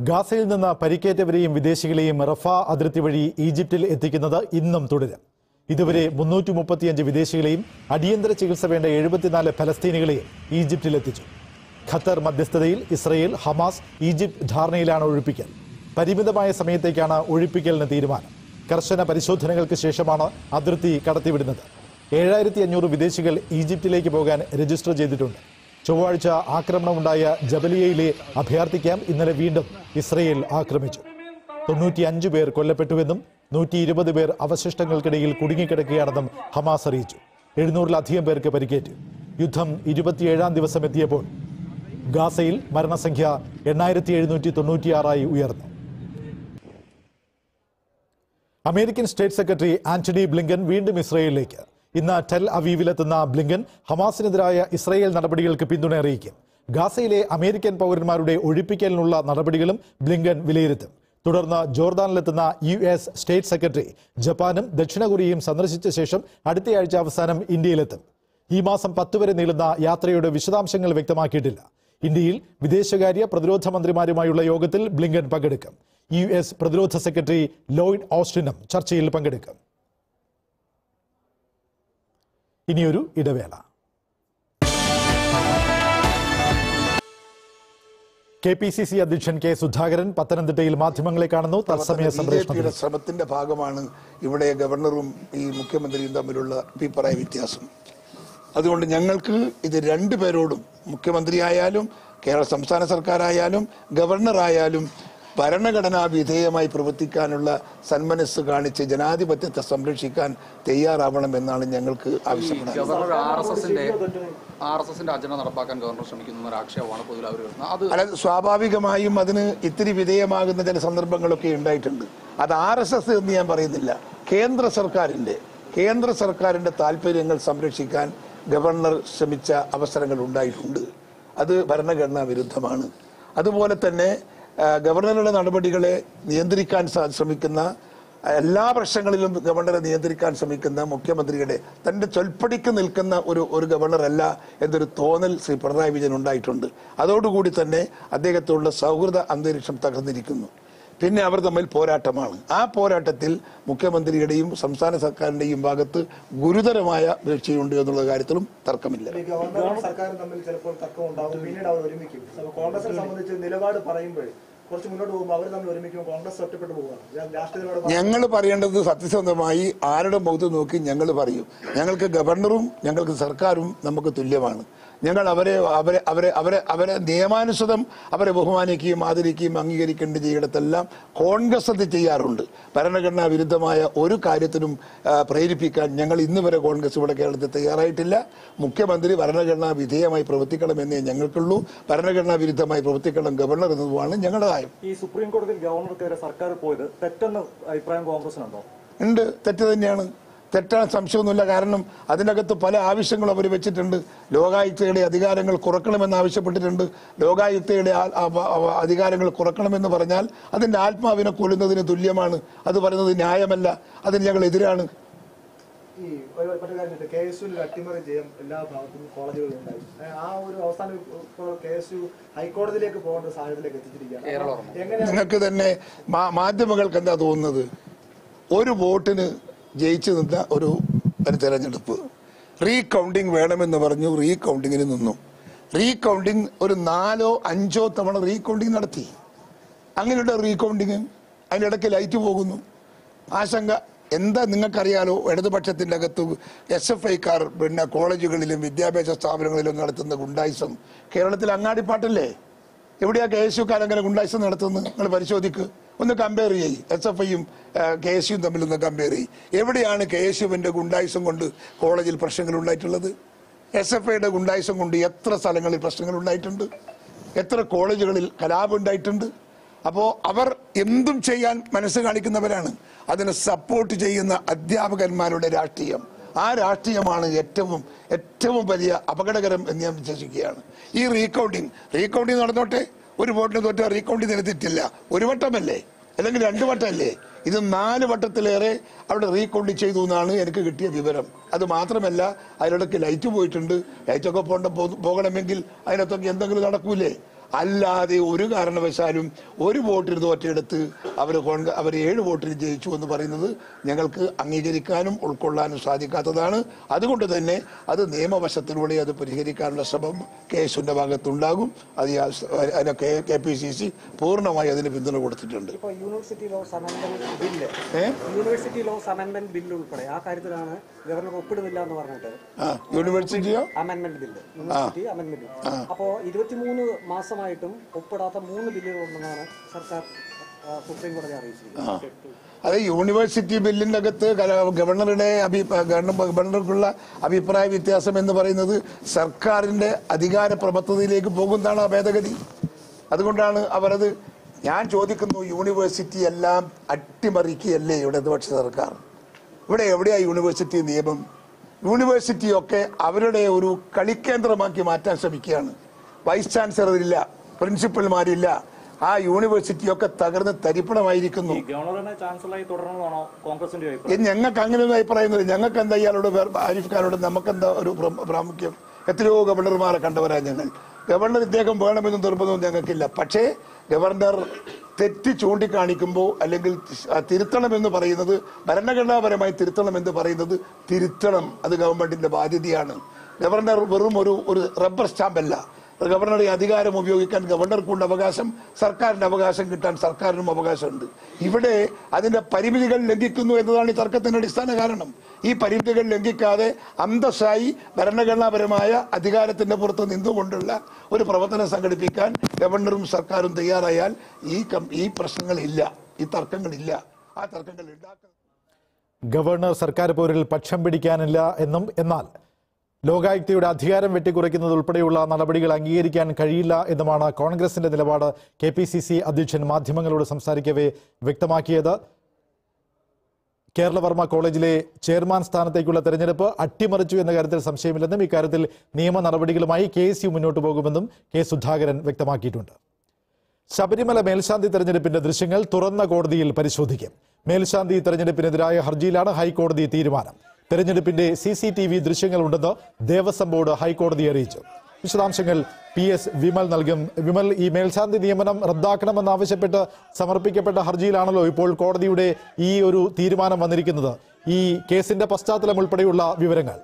ഗാസയിൽ നിന്ന് പരിക്കേറ്റവരെയും വിദേശികളെയും റഫ അതിർത്തി വഴി ഈജിപ്തിൽ എത്തിക്കുന്നത് ഇന്നും തുടരും ഇതുവരെ മുന്നൂറ്റി മുപ്പത്തിയഞ്ച് വിദേശികളെയും അടിയന്തര ചികിത്സ വേണ്ട എഴുപത്തിനാല് ഫലസ്തീനികളെയും ഈജിപ്തിൽ എത്തിച്ചു ഖത്തർ മധ്യസ്ഥതയിൽ ഇസ്രയേൽ ഹമാസ് ഈജിപ്ത് ധാരണയിലാണ് ഒഴിപ്പിക്കൽ പരിമിതമായ സമയത്തേക്കാണ് ഒഴിപ്പിക്കലിന് തീരുമാനം കർശന പരിശോധനകൾക്ക് ശേഷമാണ് അതിർത്തി കടത്തിവിടുന്നത് ഏഴായിരത്തി അഞ്ഞൂറ് വിദേശികൾ ഈജിപ്തിലേക്ക് പോകാൻ രജിസ്റ്റർ ചെയ്തിട്ടുണ്ട് ചൊവ്വാഴ്ച ആക്രമണമുണ്ടായ ജബലിയയിലെ അഭയാർത്ഥി ക്യാമ്പ് ഇന്നലെ വീണ്ടും ഇസ്രയേൽ ആക്രമിച്ചു തൊണ്ണൂറ്റിയഞ്ച് പേർ കൊല്ലപ്പെട്ടുവെന്നും നൂറ്റി ഇരുപത് പേർ അവശിഷ്ടങ്ങൾക്കിടയിൽ കുടുങ്ങിക്കിടക്കുകയാണെന്നും ഹമാസ് അറിയിച്ചു എഴുന്നൂറിലധികം പേർക്ക് പരിക്കേറ്റു യുദ്ധം ഇരുപത്തിയേഴാം ദിവസം എത്തിയപ്പോൾ ഗാസയിൽ മരണസംഖ്യ എണ്ണായിരത്തി എഴുന്നൂറ്റി തൊണ്ണൂറ്റിയാറായി ഉയർന്നു American state secretary Antony Blinken വീണ്ടും ഇസ്രയേലിലേക്ക് ഇന്ന് ടെൽ അവീവിലെത്തുന്ന ബ്ലിങ്കൻ ഹമാസിനെതിരായ ഇസ്രയേൽ നടപടികൾക്ക് പിന്തുണ അറിയിക്കും ഗാസയിലെ അമേരിക്കൻ പൗരന്മാരുടെ ഒഴിപ്പിക്കലിനുള്ള നടപടികളും ബ്ലിങ്കൻ വിലയിരുത്തും തുടർന്ന് ജോർദാനിലെത്തുന്ന യു എസ് സ്റ്റേറ്റ് സെക്രട്ടറി ജപ്പാനും ദക്ഷിണ കൊറിയയും സന്ദർശിച്ച ശേഷം അടുത്തയാഴ്ച അവസാനം ഇന്ത്യയിലെത്തും ഈ മാസം പത്ത് വരെ നീളുന്ന യാത്രയുടെ വിശദാംശങ്ങൾ വ്യക്തമാക്കിയിട്ടില്ല ഇന്ത്യയിൽ വിദേശകാര്യ പ്രതിരോധ മന്ത്രിമാരുമായുള്ള യോഗത്തിൽ ബ്ലിങ്കൻ പങ്കെടുക്കും യു എസ് പ്രതിരോധ സെക്രട്ടറി ലോയിഡ് ഓസ്റ്റിനും ചർച്ചയിൽ പങ്കെടുക്കും ഇനിയൊരു ഇടവേള കെ പി സി സി അധ്യക്ഷൻ കെ സുധാകരൻ പത്തനംതിട്ടയിൽ മാധ്യമങ്ങളെ കാണുന്നു തത്സമയ സംപ്രേഷണത്തിൽ ബിജെപിയുടെ ശ്രമത്തിന്റെ ഭാഗമാണ് ഇവിടെ ഗവർണറും ഈ മുഖ്യമന്ത്രിയും തമ്മിലുള്ള അഭിപ്രായ വ്യത്യാസം അതുകൊണ്ട് ഞങ്ങൾക്ക് ഇത് രണ്ടുപേരോടും മുഖ്യമന്ത്രിയായാലും കേരള സംസ്ഥാന സർക്കാരായാലും ഗവർണറായാലും ഭരണഘടനാ വിധേയമായി പ്രവർത്തിക്കാനുള്ള സന്മനസ് കാണിച്ച് ജനാധിപത്യത്തെ സംരക്ഷിക്കാൻ തയ്യാറാവണമെന്നാണ് ഞങ്ങൾക്ക് ആവശ്യപ്പെടുന്നത് ഗവർണർ ആർ എസ് എസിന്റെ ആർ എസ് എസിന്റെ അജണ്ട നടപ്പാക്കാൻ ഗവർണർ ശ്രമിക്കുന്ന ഒരു ആക്ഷേപമാണ് പൊതുവിൽ അവർ വരുന്നത് അത് അല്ല സ്വാഭാവികമായും അതിന് ഇത്തിരി വിധേയമാകുന്ന ചില സന്ദർഭങ്ങളൊക്കെ ഉണ്ടായിട്ടുണ്ട് അത് ആർ എസ് എസ് എന്ന് ഞാൻ പറയുന്നില്ല കേന്ദ്ര സർക്കാരിന്റെ കേന്ദ്ര സർക്കാരിന്റെ താല്പര്യങ്ങൾ സംരക്ഷിക്കാൻ ഗവർണർ ശ്രമിച്ച അവസരങ്ങൾ ഉണ്ടായിട്ടുണ്ട് അത് ഭരണഘടനാ വിരുദ്ധമാണ് അതുപോലെ തന്നെ ആ, ഗവർണറുടെ നടപടികളെ നിയന്ത്രിക്കാൻ സ- ശ്രമിക്കുന്ന എല്ലാ പ്രശ്നങ്ങളിലും ഗവർണറെ നിയന്ത്രിക്കാൻ ശ്രമിക്കുന്ന മുഖ്യമന്ത്രിയുടെ തന്റെ ചൊൽപ്പടിക്ക് നിൽക്കുന്ന ഒരു ഒരു ഗവർണറല്ല എന്നൊരു തോന്നൽ ശ്രീ പിണറായി വിജയൻ ഉണ്ടായിട്ടുണ്ട് അതോടുകൂടി തന്നെ അദ്ദേഹത്തോടുള്ള സൗഹൃദ അന്തരീക്ഷം തകർന്നിരിക്കുന്നു പിന്നെ അവർ തമ്മിൽ പോരാട്ടമാണ് ആ പോരാട്ടത്തിൽ മുഖ്യമന്ത്രിയുടെയും സംസ്ഥാന സർക്കാരിന്റെയും ഭാഗത്ത് ഗുരുതരമായ വീഴ്ചയുണ്ട് എന്നുള്ള കാര്യത്തിലും തർക്കമില്ല ഗവർണറും സർക്കാരും തമ്മിൽ ചിലപ്പോൾ തർക്കം ഉണ്ടാകും പിന്നീട് അവർ ഒരുമിക്കും അപ്പൊ കോൺഗ്രസിനെ സംബന്ധിച്ച് നിലപാട് പറയുമ്പോൾ കുറച്ച് മുന്നോട്ട് പോകുമ്പോൾ അവർ തമ്മിൽ ഒരുമിക്കുമ്പോൾ കോൺഗ്രസ് ഒറ്റപ്പെട്ടു പോവുകയാണ് രാഷ്ട്രീയ നിലപാട് ഞങ്ങൾ പറയേണ്ടത് സത്യസന്ധമായി ആരുടെ മുഖത്ത് നോക്കി ഞങ്ങൾ പറയും ഞങ്ങൾക്ക് ഗവർണറും ഞങ്ങൾക്ക് സർക്കാരും നമുക്ക് തുല്യമാണ് ഞങ്ങൾ അവരെ അവരെ അവരെ അവരെ അവരെ നിയമാനുസൃതം അവരെ ബഹുമാനിക്കുകയും ആദരിക്കുകയും അംഗീകരിക്കേണ്ട ചെയ്യിടത്തെല്ലാം കോൺഗ്രസ് അത് ചെയ്യാറുണ്ട് ഭരണഘടനാ വിരുദ്ധമായ ഒരു കാര്യത്തിനും ആ, പ്രേരിപ്പിക്കാൻ ഞങ്ങൾ ഇന്ന് വരെ കോൺഗ്രസ് ഇവിടെ കേരളത്തിൽ തയ്യാറായിട്ടില്ല മുഖ്യമന്ത്രി ഭരണഘടനാ വിധേയമായി പ്രവർത്തിക്കണമെന്നേ ഞങ്ങൾക്കുള്ളൂ ഭരണഘടനാ വിരുദ്ധമായി പ്രവർത്തിക്കണം ഗവർണർ എന്നതുമാണ് ഞങ്ങളുടെ നയം ഈ സുപ്രീം കോടതിയിൽ ഗവർണർക്കെതിരെ സർക്കാർ പോയത് തെറ്റെന്ന് അഭിപ്രായം കോൺഗ്രസിനുണ്ടോ ഉണ്ട് തെറ്റ് തന്നെയാണ് തെറ്റാൻ സംശയമൊന്നുമില്ല കാരണം അതിനകത്ത് പല ആവശ്യങ്ങളും അവർ വെച്ചിട്ടുണ്ട് ലോകായുക്തയുടെ അധികാരങ്ങൾ കുറക്കണമെന്ന് ആവശ്യപ്പെട്ടിട്ടുണ്ട് ലോകായുക്തയുടെ ആ- ആ- ആ- അധികാരങ്ങൾ കുറക്കണമെന്ന് പറഞ്ഞാൽ അതിന്റെ ആത്മാവിനെ കൊല്ലുന്നതിന് തുല്യമാണ് അത് പറയുന്നത് ന്യായമല്ല അതിന് ഞങ്ങൾ എതിരാണ് ഈ ഒരു മറ്റൊരു കാര്യം കെ എസ് യുവിൽ അട്ടിമറി ജയം എല്ലാ ഭാഗത്തും കോളേജുകളിൽ ഉണ്ടായി ഏ, ആ ഒരു അവസാനം ഇപ്പോൾ കെ എസ് യു ഹൈക്കോടതിയിലേക്ക് പോകേണ്ട ഒരു സാഹചര്യത്തിലേക്ക് എത്തിച്ചിരിക്കുകയാണ് അപ്പോൾ എങ്ങനെ നിങ്ങൾക്ക് തന്നെ മാ- മാധ്യമങ്ങൾക്ക് എന്താ തോന്നുന്നത് ഒരു വോട്ടിന് ജയിച്ചു നിന്ന ഒരു ഒരു തെരഞ്ഞെടുപ്പ് റീകൗണ്ടിങ് വേണമെന്ന് പറഞ്ഞു റീകൗണ്ടിങ്ങിന് നിന്നു റീകൗണ്ടിങ് ഒരു നാലോ അഞ്ചോ തവണ റീകൗണ്ടിങ് നടത്തി അങ്ങനെയുള്ള റീകൗണ്ടിങ് അതിൻ്റെ ഇടയ്ക്ക് ലൈറ്റ് പോകുന്നു ആശങ്ക എന്താ നിങ്ങൾക്കറിയാലോ ഇടതുപക്ഷത്തിൻ്റെ അകത്ത് എസ് എഫ് ഐക്കാർ പിന്നെ കോളേജുകളിലും വിദ്യാഭ്യാസ സ്ഥാപനങ്ങളിലും നടത്തുന്ന ഗുണ്ടായിസം കേരളത്തിൽ അങ്ങാടിപ്പാട്ടല്ലേ എവിടെയാ കെ എസ് യുക്കാർ അങ്ങനെ ഗുണ്ടായിസം നടത്തുന്നത് നിങ്ങൾ പരിശോധിക്ക് ഒന്ന് കമ്പയർ ചെയ്യ് എസ് എഫ് ഐയും കെ എസ് യുവും തമ്മിൽ ഒന്ന് കമ്പയർ ചെയ്യ് എവിടെയാണ് കെ എസ് യുവിന്റെ ഗുണ്ടായിസം കൊണ്ട് കോളേജിൽ പ്രശ്നങ്ങൾ ഉണ്ടായിട്ടുള്ളത് എസ് എഫ് ഐയുടെ ഗുണ്ടായിസം കൊണ്ട് എത്ര സ്ഥലങ്ങളിൽ പ്രശ്നങ്ങൾ ഉണ്ടായിട്ടുണ്ട് എത്ര കോളേജുകളിൽ കലാപം ഉണ്ടായിട്ടുണ്ട് അപ്പോൾ അവർ എന്തും ചെയ്യാൻ മനസ്സ് കാണിക്കുന്നവരാണ് അതിനെ സപ്പോർട്ട് ചെയ്യുന്ന അധ്യാപകന്മാരുടെ രാഷ്ട്രീയം ആ രാഷ്ട്രീയമാണ് ഏറ്റവും ഏറ്റവും വലിയ അപകടകരം എന്ന് ഞാൻ വിശ്വസിക്കുകയാണ് ഈ റീകൗണ്ടിങ് റീകൗണ്ടിങ് നടന്നോട്ടെ ഒരു വോട്ടിന് തോറ്റ റീകൗണ്ടിങ് നടത്തിയിട്ടില്ല ഒരു വട്ടമല്ലേ അല്ലെങ്കിൽ രണ്ട് വട്ടമല്ലേ ഇത് നാല് വട്ടത്തിലേറെ അവിടെ റീകൗണ്ടിങ് ചെയ്തു എന്നാണ് എനിക്ക് കിട്ടിയ വിവരം അത് മാത്രമല്ല അതിലിടയ്ക്ക് ലൈറ്റ് പോയിട്ടുണ്ട് ലൈറ്റൊക്കെ പോണ്ട പോ- പോകണമെങ്കിൽ അതിനകത്തൊക്കെ എന്തെങ്കിലും നടക്കൂലേ അല്ലാതെ ഒരു കാരണവശാലും ഒരു വോട്ടിന് തോറ്റെടുത്ത് അവർ കോൺഗ്രസ് അവർ ഏഴ് വോട്ടിന് ജയിച്ചു എന്ന് പറയുന്നത് ഞങ്ങൾക്ക് അംഗീകരിക്കാനും ഉൾക്കൊള്ളാനും സാധിക്കാത്തതാണ് അതുകൊണ്ട് തന്നെ അത് നിയമവശത്തിലൂടെ അത് പരിഹരിക്കാനുള്ള ശ്രമം കെ എസുവിന്റെ ഭാഗത്തുണ്ടാകും അത് ഈ ആസ്- അതിന് K K P C C പൂർണ്ണമായി അതിന് പിന്തുണ കൊടുത്തിട്ടുണ്ട് ഇപ്പോൾ യൂണിവേഴ്സിറ്റി ലോസ് അമെൻമെന്റ് ബില്ല് ഏ? യൂണിവേഴ്സിറ്റി ലോസ് അമെൻമെന്റ് ബില്ല് ഉൾപ്പെടെ ആ കാര്യത്തിലാണ് ഗവർണർ ഒപ്പിടുന്നില്ല എന്ന് പറഞ്ഞിട്ട് ആ യൂണിവേഴ്സിറ്റിയോ അമെൻമെന്റ് ബില്ല് യൂണിവേഴ്സിറ്റി അമെൻമെന്റ് ബില്ല് ആ. അപ്പോൾ ഇരുപത്തിമൂന്ന് മാസമായിട്ടും ഒപ്പിടാത്ത മൂന്ന് ബില്ലുകളുണ്ടെന്നാണ് സർക്കാർ ആ, സുപ്രീം കോടതി ആ അറിയിച്ചിരിക്കുന്നത് അത് യൂണിവേഴ്സിറ്റി ബില്ലിന്റെ അകത്ത് കല- ഗവർണറുടെ അഭി ഗവർണ- ഗവർണർക്കുള്ള അഭിപ്രായ വ്യത്യാസം എന്ന് പറയുന്നത് സർക്കാരിന്റെ അധികാര പ്രഭത്തതയിലേക്ക് പോകുന്നതാണ് ആ ഭേദഗതി അതുകൊണ്ടാണ് അവരത് ഞാൻ ചോദിക്കുന്നു യൂണിവേഴ്സിറ്റി എല്ലാം അട്ടിമറിക്കുകയല്ലേ ഇടതുപക്ഷ സർക്കാർ ഇവിടെ എവിടെയാ യൂണിവേഴ്സിറ്റി നിയമം യൂണിവേഴ്സിറ്റിയൊക്കെ അവരുടെ ഒരു കളിക്കേന്ദ്രമാക്കി മാറ്റാൻ ശ്രമിക്കുകയാണ് വൈസ് ചാൻസലർ ഇല്ല പ്രിൻസിപ്പൽമാരില്ല ആ യൂണിവേഴ്സിറ്റിയൊക്കെ തകർന്ന് തരിപ്പണമായിരിക്കുന്നു ഗവർണറിനെ ചാൻസലറായി തുടരണമെന്നാണോ കോൺഗ്രസിന്റെ ഇത് അഭിപ്രായം ഞങ്ങൾക്ക് അങ്ങനെയൊന്നും അഭിപ്രായമില്ല ഞങ്ങൾക്ക് എന്താ ഇയാളോട് വേർ- ആരിഫ് ഖാനോട് നമുക്കെന്താ ഒരു പ്ര- പ്രാമുഖ്യം എത്രയോ ഗവർണർമാരെ കണ്ടവരാ ഞങ്ങൾ ഗവർണർ ഇദ്ദേഹം വേണമെന്നും നിർബന്ധവും ഞങ്ങൾക്കില്ല പക്ഷേ ഗവർണർ തെറ്റ് ചൂണ്ടിക്കാണിക്കുമ്പോൾ അല്ലെങ്കിൽ തി- തിരുത്തണമെന്ന് പറയുന്നത് ഭരണഘടനാപരമായി തിരുത്തണമെന്ന് പറയുന്നത് തിരുത്തണം അത് ഗവൺമെന്റിന്റെ ബാധ്യതയാണ് ഗവർണർ വെറും ഒരു ഒരു റബ്ബർ സ്റ്റാമ്പല്ല ഗവർണറുടെ അധികാരം ഉപയോഗിക്കാൻ ഗവർണർക്കുണ്ട് അവകാശം സർക്കാരിന്റെ അവകാശം കിട്ടാൻ സർക്കാരിനും അവകാശമുണ്ട് ഇവിടെ അതിന്റെ പരിമിതികൾ ലംഘിക്കുന്നു എന്നതാണ് ഈ തർക്കത്തിന്റെ അടിസ്ഥാന കാരണം ഈ പരിമിതികൾ ലംഘിക്കാതെ അന്തസ്സായി ഭരണഘടനാപരമായ അധികാരത്തിന്റെ പുറത്ത് നിന്നുകൊണ്ടുള്ള ഒരു പ്രവർത്തനം സംഘടിപ്പിക്കാൻ ഗവർണറും സർക്കാരും തയ്യാറായാൽ ഈ കം- ഈ പ്രശ്നങ്ങളില്ല ഈ തർക്കങ്ങളില്ല ആ തർക്കങ്ങൾ ഉണ്ടാക്കുക ഗവർണർ സർക്കാർ പോരിൽ പക്ഷം പിടിക്കാനില്ല എന്നും എന്നാൽ ലോകായുക്തയുടെ അധികാരം വെട്ടിക്കുറയ്ക്കുന്നത് ഉൾപ്പെടെയുള്ള നടപടികൾ അംഗീകരിക്കാൻ കഴിയില്ല എന്നുമാണ് കോൺഗ്രസിന്റെ നിലപാട് കെ പി സി സി അധ്യക്ഷൻ മാധ്യമങ്ങളോട് സംസാരിക്കവേ വ്യക്തമാക്കിയത് കേരളവർമ്മ കോളേജിലെ ചെയർമാൻ സ്ഥാനത്തേക്കുള്ള തെരഞ്ഞെടുപ്പ് അട്ടിമറിച്ചു എന്ന കാര്യത്തിൽ സംശയമില്ലെന്നും ഇക്കാര്യത്തിൽ നിയമ നടപടികളുമായി കെ എസ് യു മുന്നോട്ട് പോകുമെന്നും കെ സുധാകരൻ വ്യക്തമാക്കിയിട്ടുണ്ട് ശബരിമല മേൽശാന്തി തെരഞ്ഞെടുപ്പിന്റെ ദൃശ്യങ്ങൾ തുറന്ന കോടതിയിൽ പരിശോധിക്കും മേൽശാന്തി തെരഞ്ഞെടുപ്പിനെതിരായ ഹർജിയിലാണ് ഹൈക്കോടതി തീരുമാനം തെരഞ്ഞെടുപ്പിന്റെ സി സി ടി വി ദൃശ്യങ്ങളുണ്ടെന്ന് ദേവസ്വം ബോർഡ് ഹൈക്കോടതിയെ അറിയിച്ചു വിശദാംശങ്ങൾ പി എസ് വിമൽ നൽകും വിമൽ ഈ മേൽശാന്തി നിയമനം റദ്ദാക്കണമെന്നാവശ്യപ്പെട്ട് സമർപ്പിക്കപ്പെട്ട ഹർജിയിലാണല്ലോ ഇപ്പോൾ കോടതിയുടെ ഈ ഒരു തീരുമാനം വന്നിരിക്കുന്നത് ഈ കേസിന്റെ പശ്ചാത്തലം ഉൾപ്പെടെയുള്ള വിവരങ്ങൾ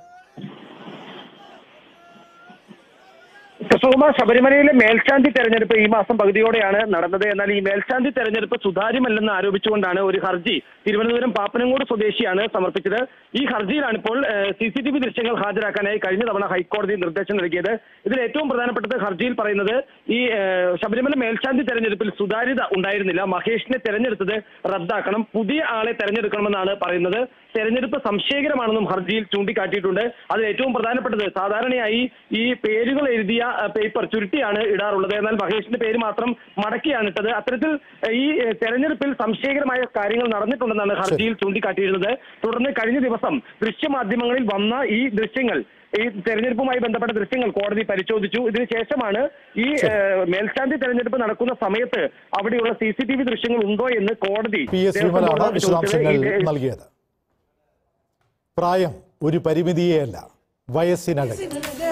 കൃഷ്ണകുമാർ ശബരിമലയിലെ മേൽശാന്തി തെരഞ്ഞെടുപ്പ് ഈ മാസം പകുതിയോടെയാണ് നടന്നത് എന്നാൽ ഈ മേൽശാന്തി തെരഞ്ഞെടുപ്പ് സുതാര്യമല്ലെന്ന് ആരോപിച്ചുകൊണ്ടാണ് ഒരു ഹർജി തിരുവനന്തപുരം പാപ്പനങ്കോട് സ്വദേശിയാണ് സമർപ്പിച്ചത് ഈ ഹർജിയിലാണ് ഇപ്പോൾ സി സി ടി വി ദൃശ്യങ്ങൾ ഹാജരാക്കാനായി കഴിഞ്ഞ തവണ ഹൈക്കോടതി നിർദ്ദേശം നൽകിയത് ഇതിൽ ഏറ്റവും പ്രധാനപ്പെട്ടത് ഹർജിയിൽ പറയുന്നത് ഈ ഏഹ്, ശബരിമല മേൽശാന്തി തെരഞ്ഞെടുപ്പിൽ സുതാര്യത ഉണ്ടായിരുന്നില്ല മഹേഷിനെ തെരഞ്ഞെടുത്തത് റദ്ദാക്കണം പുതിയ ആളെ തെരഞ്ഞെടുക്കണമെന്നാണ് പറയുന്നത് തെരഞ്ഞെടുപ്പ് സംശയകരമാണെന്നും ഹർജിയിൽ ചൂണ്ടിക്കാട്ടിയിട്ടുണ്ട് അതിൽ ഏറ്റവും പ്രധാനപ്പെട്ടത് സാധാരണയായി ഈ പേരുകൾ എഴുതിയ അഹ്, പേപ്പർ ചുരുട്ടിയാണ് ഇടാറുള്ളത് എന്നാൽ മഹേഷിന്റെ പേര് മാത്രം മടക്കിയാണ് ഇട്ടത് അത്തരത്തിൽ അഹ്, ഈ ഏഹ്, തെരഞ്ഞെടുപ്പിൽ സംശയകരമായ കാര്യങ്ങൾ നടന്നിട്ടുണ്ടെന്നാണ് ഹർജിയിൽ ചൂണ്ടിക്കാട്ടിയിരുന്നത് തുടർന്ന് കഴിഞ്ഞ ദിവസം ദൃശ്യമാധ്യമങ്ങളിൽ വന്ന ഈ ദൃശ്യങ്ങൾ ഈ തെരഞ്ഞെടുപ്പുമായി ബന്ധപ്പെട്ട ദൃശ്യങ്ങൾ കോടതി പരിശോധിച്ചു ഇതിന് ശേഷമാണ് ഈ ഏഹ്, മേൽശാന്തി തെരഞ്ഞെടുപ്പ് നടക്കുന്ന സമയത്ത് അവിടെയുള്ള സി സി ടി വി ദൃശ്യങ്ങൾ ഉണ്ടോ എന്ന് കോടതി പി എസ് ദേവസ്വം വിമലാണ് ബോർഡിനോട് വിശദാംശങ്ങൾ ചോദിച്ചത്. ഈ- നൽകിയത് പ്രായം ഒരു പരിമിതിയേയല്ല വയസ്സിനഴക്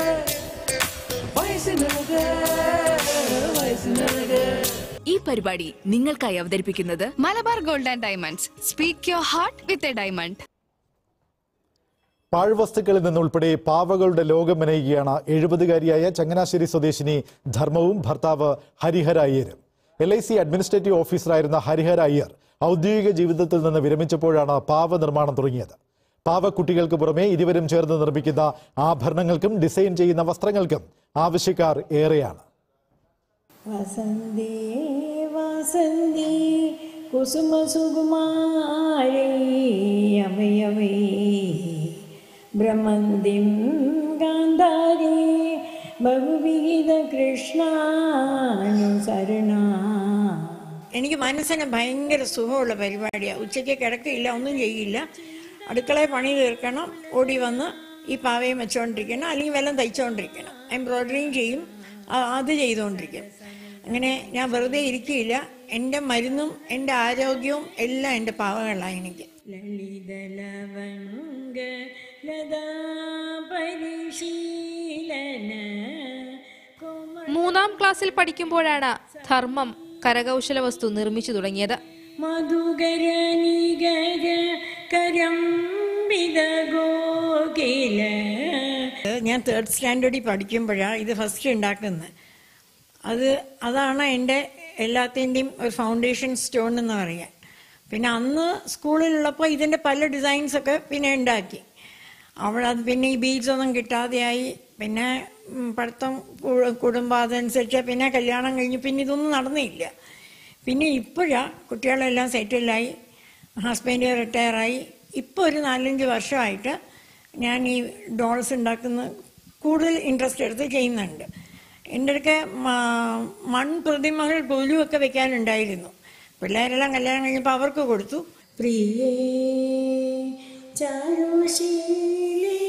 ഈ പരിപാടി നിങ്ങൾക്കായി അവതരിപ്പിക്കുന്നത് Malabar gold and diamonds speak your heart with a diamond പാഴ്വസ്തുക്കളിൽ നിന്നുൾപ്പെടെ പാവകളുടെ ലോകം മെനയുകയാണ് എഴുപതുകാരിയായ ചങ്ങനാശ്ശേരി സ്വദേശിനി ധർമ്മവും ഭർത്താവ് ഹരിഹര അയ്യരും എൽ ഐ സി അഡ്മിനിസ്ട്രേറ്റീവ് ഓഫീസറായിരുന്ന ഹരിഹര അയ്യർ ഔദ്യോഗിക ജീവിതത്തിൽ നിന്ന് വിരമിച്ചപ്പോഴാണ് പാവ നിർമ്മാണം തുടങ്ങിയത് പാവക്കുട്ടികൾക്ക് പുറമെ ഇരുവരും ചേർന്ന് നിർമ്മിക്കുന്ന ആഭരണങ്ങൾക്കും ഡിസൈൻ ചെയ്യുന്ന വസ്ത്രങ്ങൾക്കും ആവശ്യക്കാർ ഏറെയാണ് വസന്തേ വസന്തേ കുസുമസുകുമാരേ അവയവേ ഭ്രമന്തിം ഗാന്ധാരേ ബഹുവിഹിത കൃഷ്ണാനുസരണ എനിക്ക് മനസ്സിന് ഭയങ്കര സുഖമുള്ള പരിപാടിയാണ് ഉച്ചയ്ക്ക് കിടക്കില്ല ഒന്നും ചെയ്യില്ല അടുക്കളയിൽ പണി തീർക്കണം ഓടി വന്ന് ഈ പാവയും വെച്ചുകൊണ്ടിരിക്കണം അല്ലെങ്കിൽ വല്ലതും തയ്ച്ചുകൊണ്ടിരിക്കണം എംബ്രോയ്ഡറിയും ചെയ്യും ആ- അത് ചെയ്തുകൊണ്ടിരിക്കും അങ്ങനെ ഞാൻ വെറുതെ ഇരിക്കില്ല എൻ്റെ മരുന്നും എൻ്റെ ആരോഗ്യവും എല്ലാം എൻ്റെ പാവകളാണ് എനിക്ക് ലളിതലവംഗ ലതാ പരിശീലന മൂന്നാം മൂന്നാം ക്ലാസ്സിൽ പഠിക്കുമ്പോഴാണ് ധർമ്മം കരകൗശല വസ്തു നിർമ്മിച്ചു തുടങ്ങിയത് മധുകര നികര കരംബിത ഗോകില ഞാൻ തേർഡ് സ്റ്റാൻഡേർഡിൽ പഠിക്കുമ്പോഴാണ് ഇത് ഫസ്റ്റ് ഉണ്ടാക്കുന്നത് അത് അതാണ് എൻ്റെ എല്ലാത്തിൻ്റെയും ഒരു ഫൗണ്ടേഷൻ സ്റ്റോൺ എന്ന് പറയാം പിന്നെ അന്ന് സ്കൂളിലുള്ളപ്പോൾ ഇതിൻ്റെ പല ഡിസൈൻസ് ഒക്കെ പിന്നെ ഉണ്ടാക്കി അവിടെ അത് പിന്നെ ഈ ബീഡ്സ് ഒന്നും കിട്ടാതെയായി പിന്നെ ഉം, പഠിത്തം കു- കുടുംബം അതനുസരിച്ച് പിന്നെ കല്യാണം കഴിഞ്ഞ് പിന്നെ ഇതൊന്നും നടന്നില്ല പിന്നെ ഇപ്പോഴാണ് കുട്ടികളെല്ലാം സെറ്റിലായി ഹസ്ബൻഡ് റിട്ടയറായി ഇപ്പോൾ ഒരു നാലഞ്ച് വർഷമായിട്ട് ഞാൻ ഈ ഡോൾസ് ഉണ്ടാക്കുന്ന കൂടുതൽ ഇൻട്രസ്റ്റ് എടുത്ത് ചെയ്യുന്നുണ്ട് എൻ്റെ അടുക്കെ മൺപ്രതിമകൾ പോലും ഒക്കെ വെക്കാനുണ്ടായിരുന്നു പിള്ളേരെല്ലാം കല്യാണം കഴിഞ്ഞപ്പോൾ അവർക്ക് കൊടുത്തു പ്രിയേ ചാരുശീലേ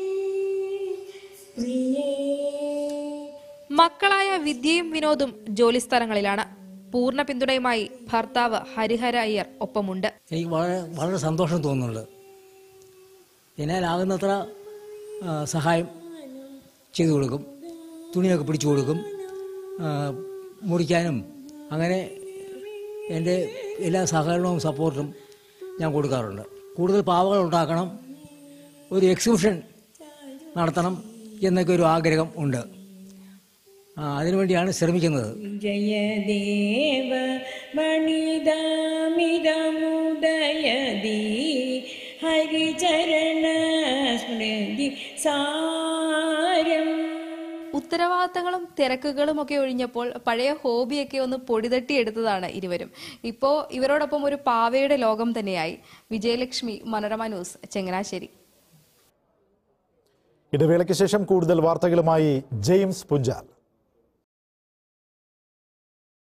പ്രിയേ മക്കളായ വിദ്യയും വിനോദും ജോലിസ്ഥലങ്ങളിലാണ് പൂർണ്ണ പിന്തുണയുമായി ഭർത്താവ് ഹരിഹര അയ്യർ ഒപ്പമുണ്ട് എനിക്ക് വളരെ വളരെ സന്തോഷം തോന്നുന്നുണ്ട് എന്നാലാകുന്നത്ര ആ, സഹായം ചെയ്തു കൊടുക്കും തുണിയൊക്കെ പിടിച്ചു കൊടുക്കും ആ, മുറിക്കാനും അങ്ങനെ എൻ്റെ എല്ലാ സഹകരണവും സപ്പോർട്ടും ഞാൻ കൊടുക്കാറുണ്ട് കൂടുതൽ പാവകൾ ഉണ്ടാക്കണം ഒരു എക്സിബിഷൻ നടത്തണം എന്നൊക്കെ ഒരു ആഗ്രഹം ഉണ്ട് ആ, അതിനുവേണ്ടിയാണ് ശ്രമിക്കുന്നത് ജയദേവ വണിതാമിതമുദയതി ഹരിചരണ സ്മൃതി സാരം ഉത്തരവാദിത്തങ്ങളും തിരക്കുകളും ഒക്കെ ഒഴിഞ്ഞപ്പോൾ പഴയ ഹോബിയൊക്കെ ഒന്ന് പൊടിതട്ടി എടുത്തതാണ് ഇരുവരും ഇപ്പോൾ ഇവരോടൊപ്പം ഒരു പാവയുടെ ലോകം തന്നെയായി വിജയലക്ഷ്മി മനോരമ ന്യൂസ് ചങ്ങനാശ്ശേരി ഇടവേളയ്ക്ക് ശേഷം കൂടുതൽ വാർത്തകളുമായി ജെയിംസ് പുഞ്ചാൽ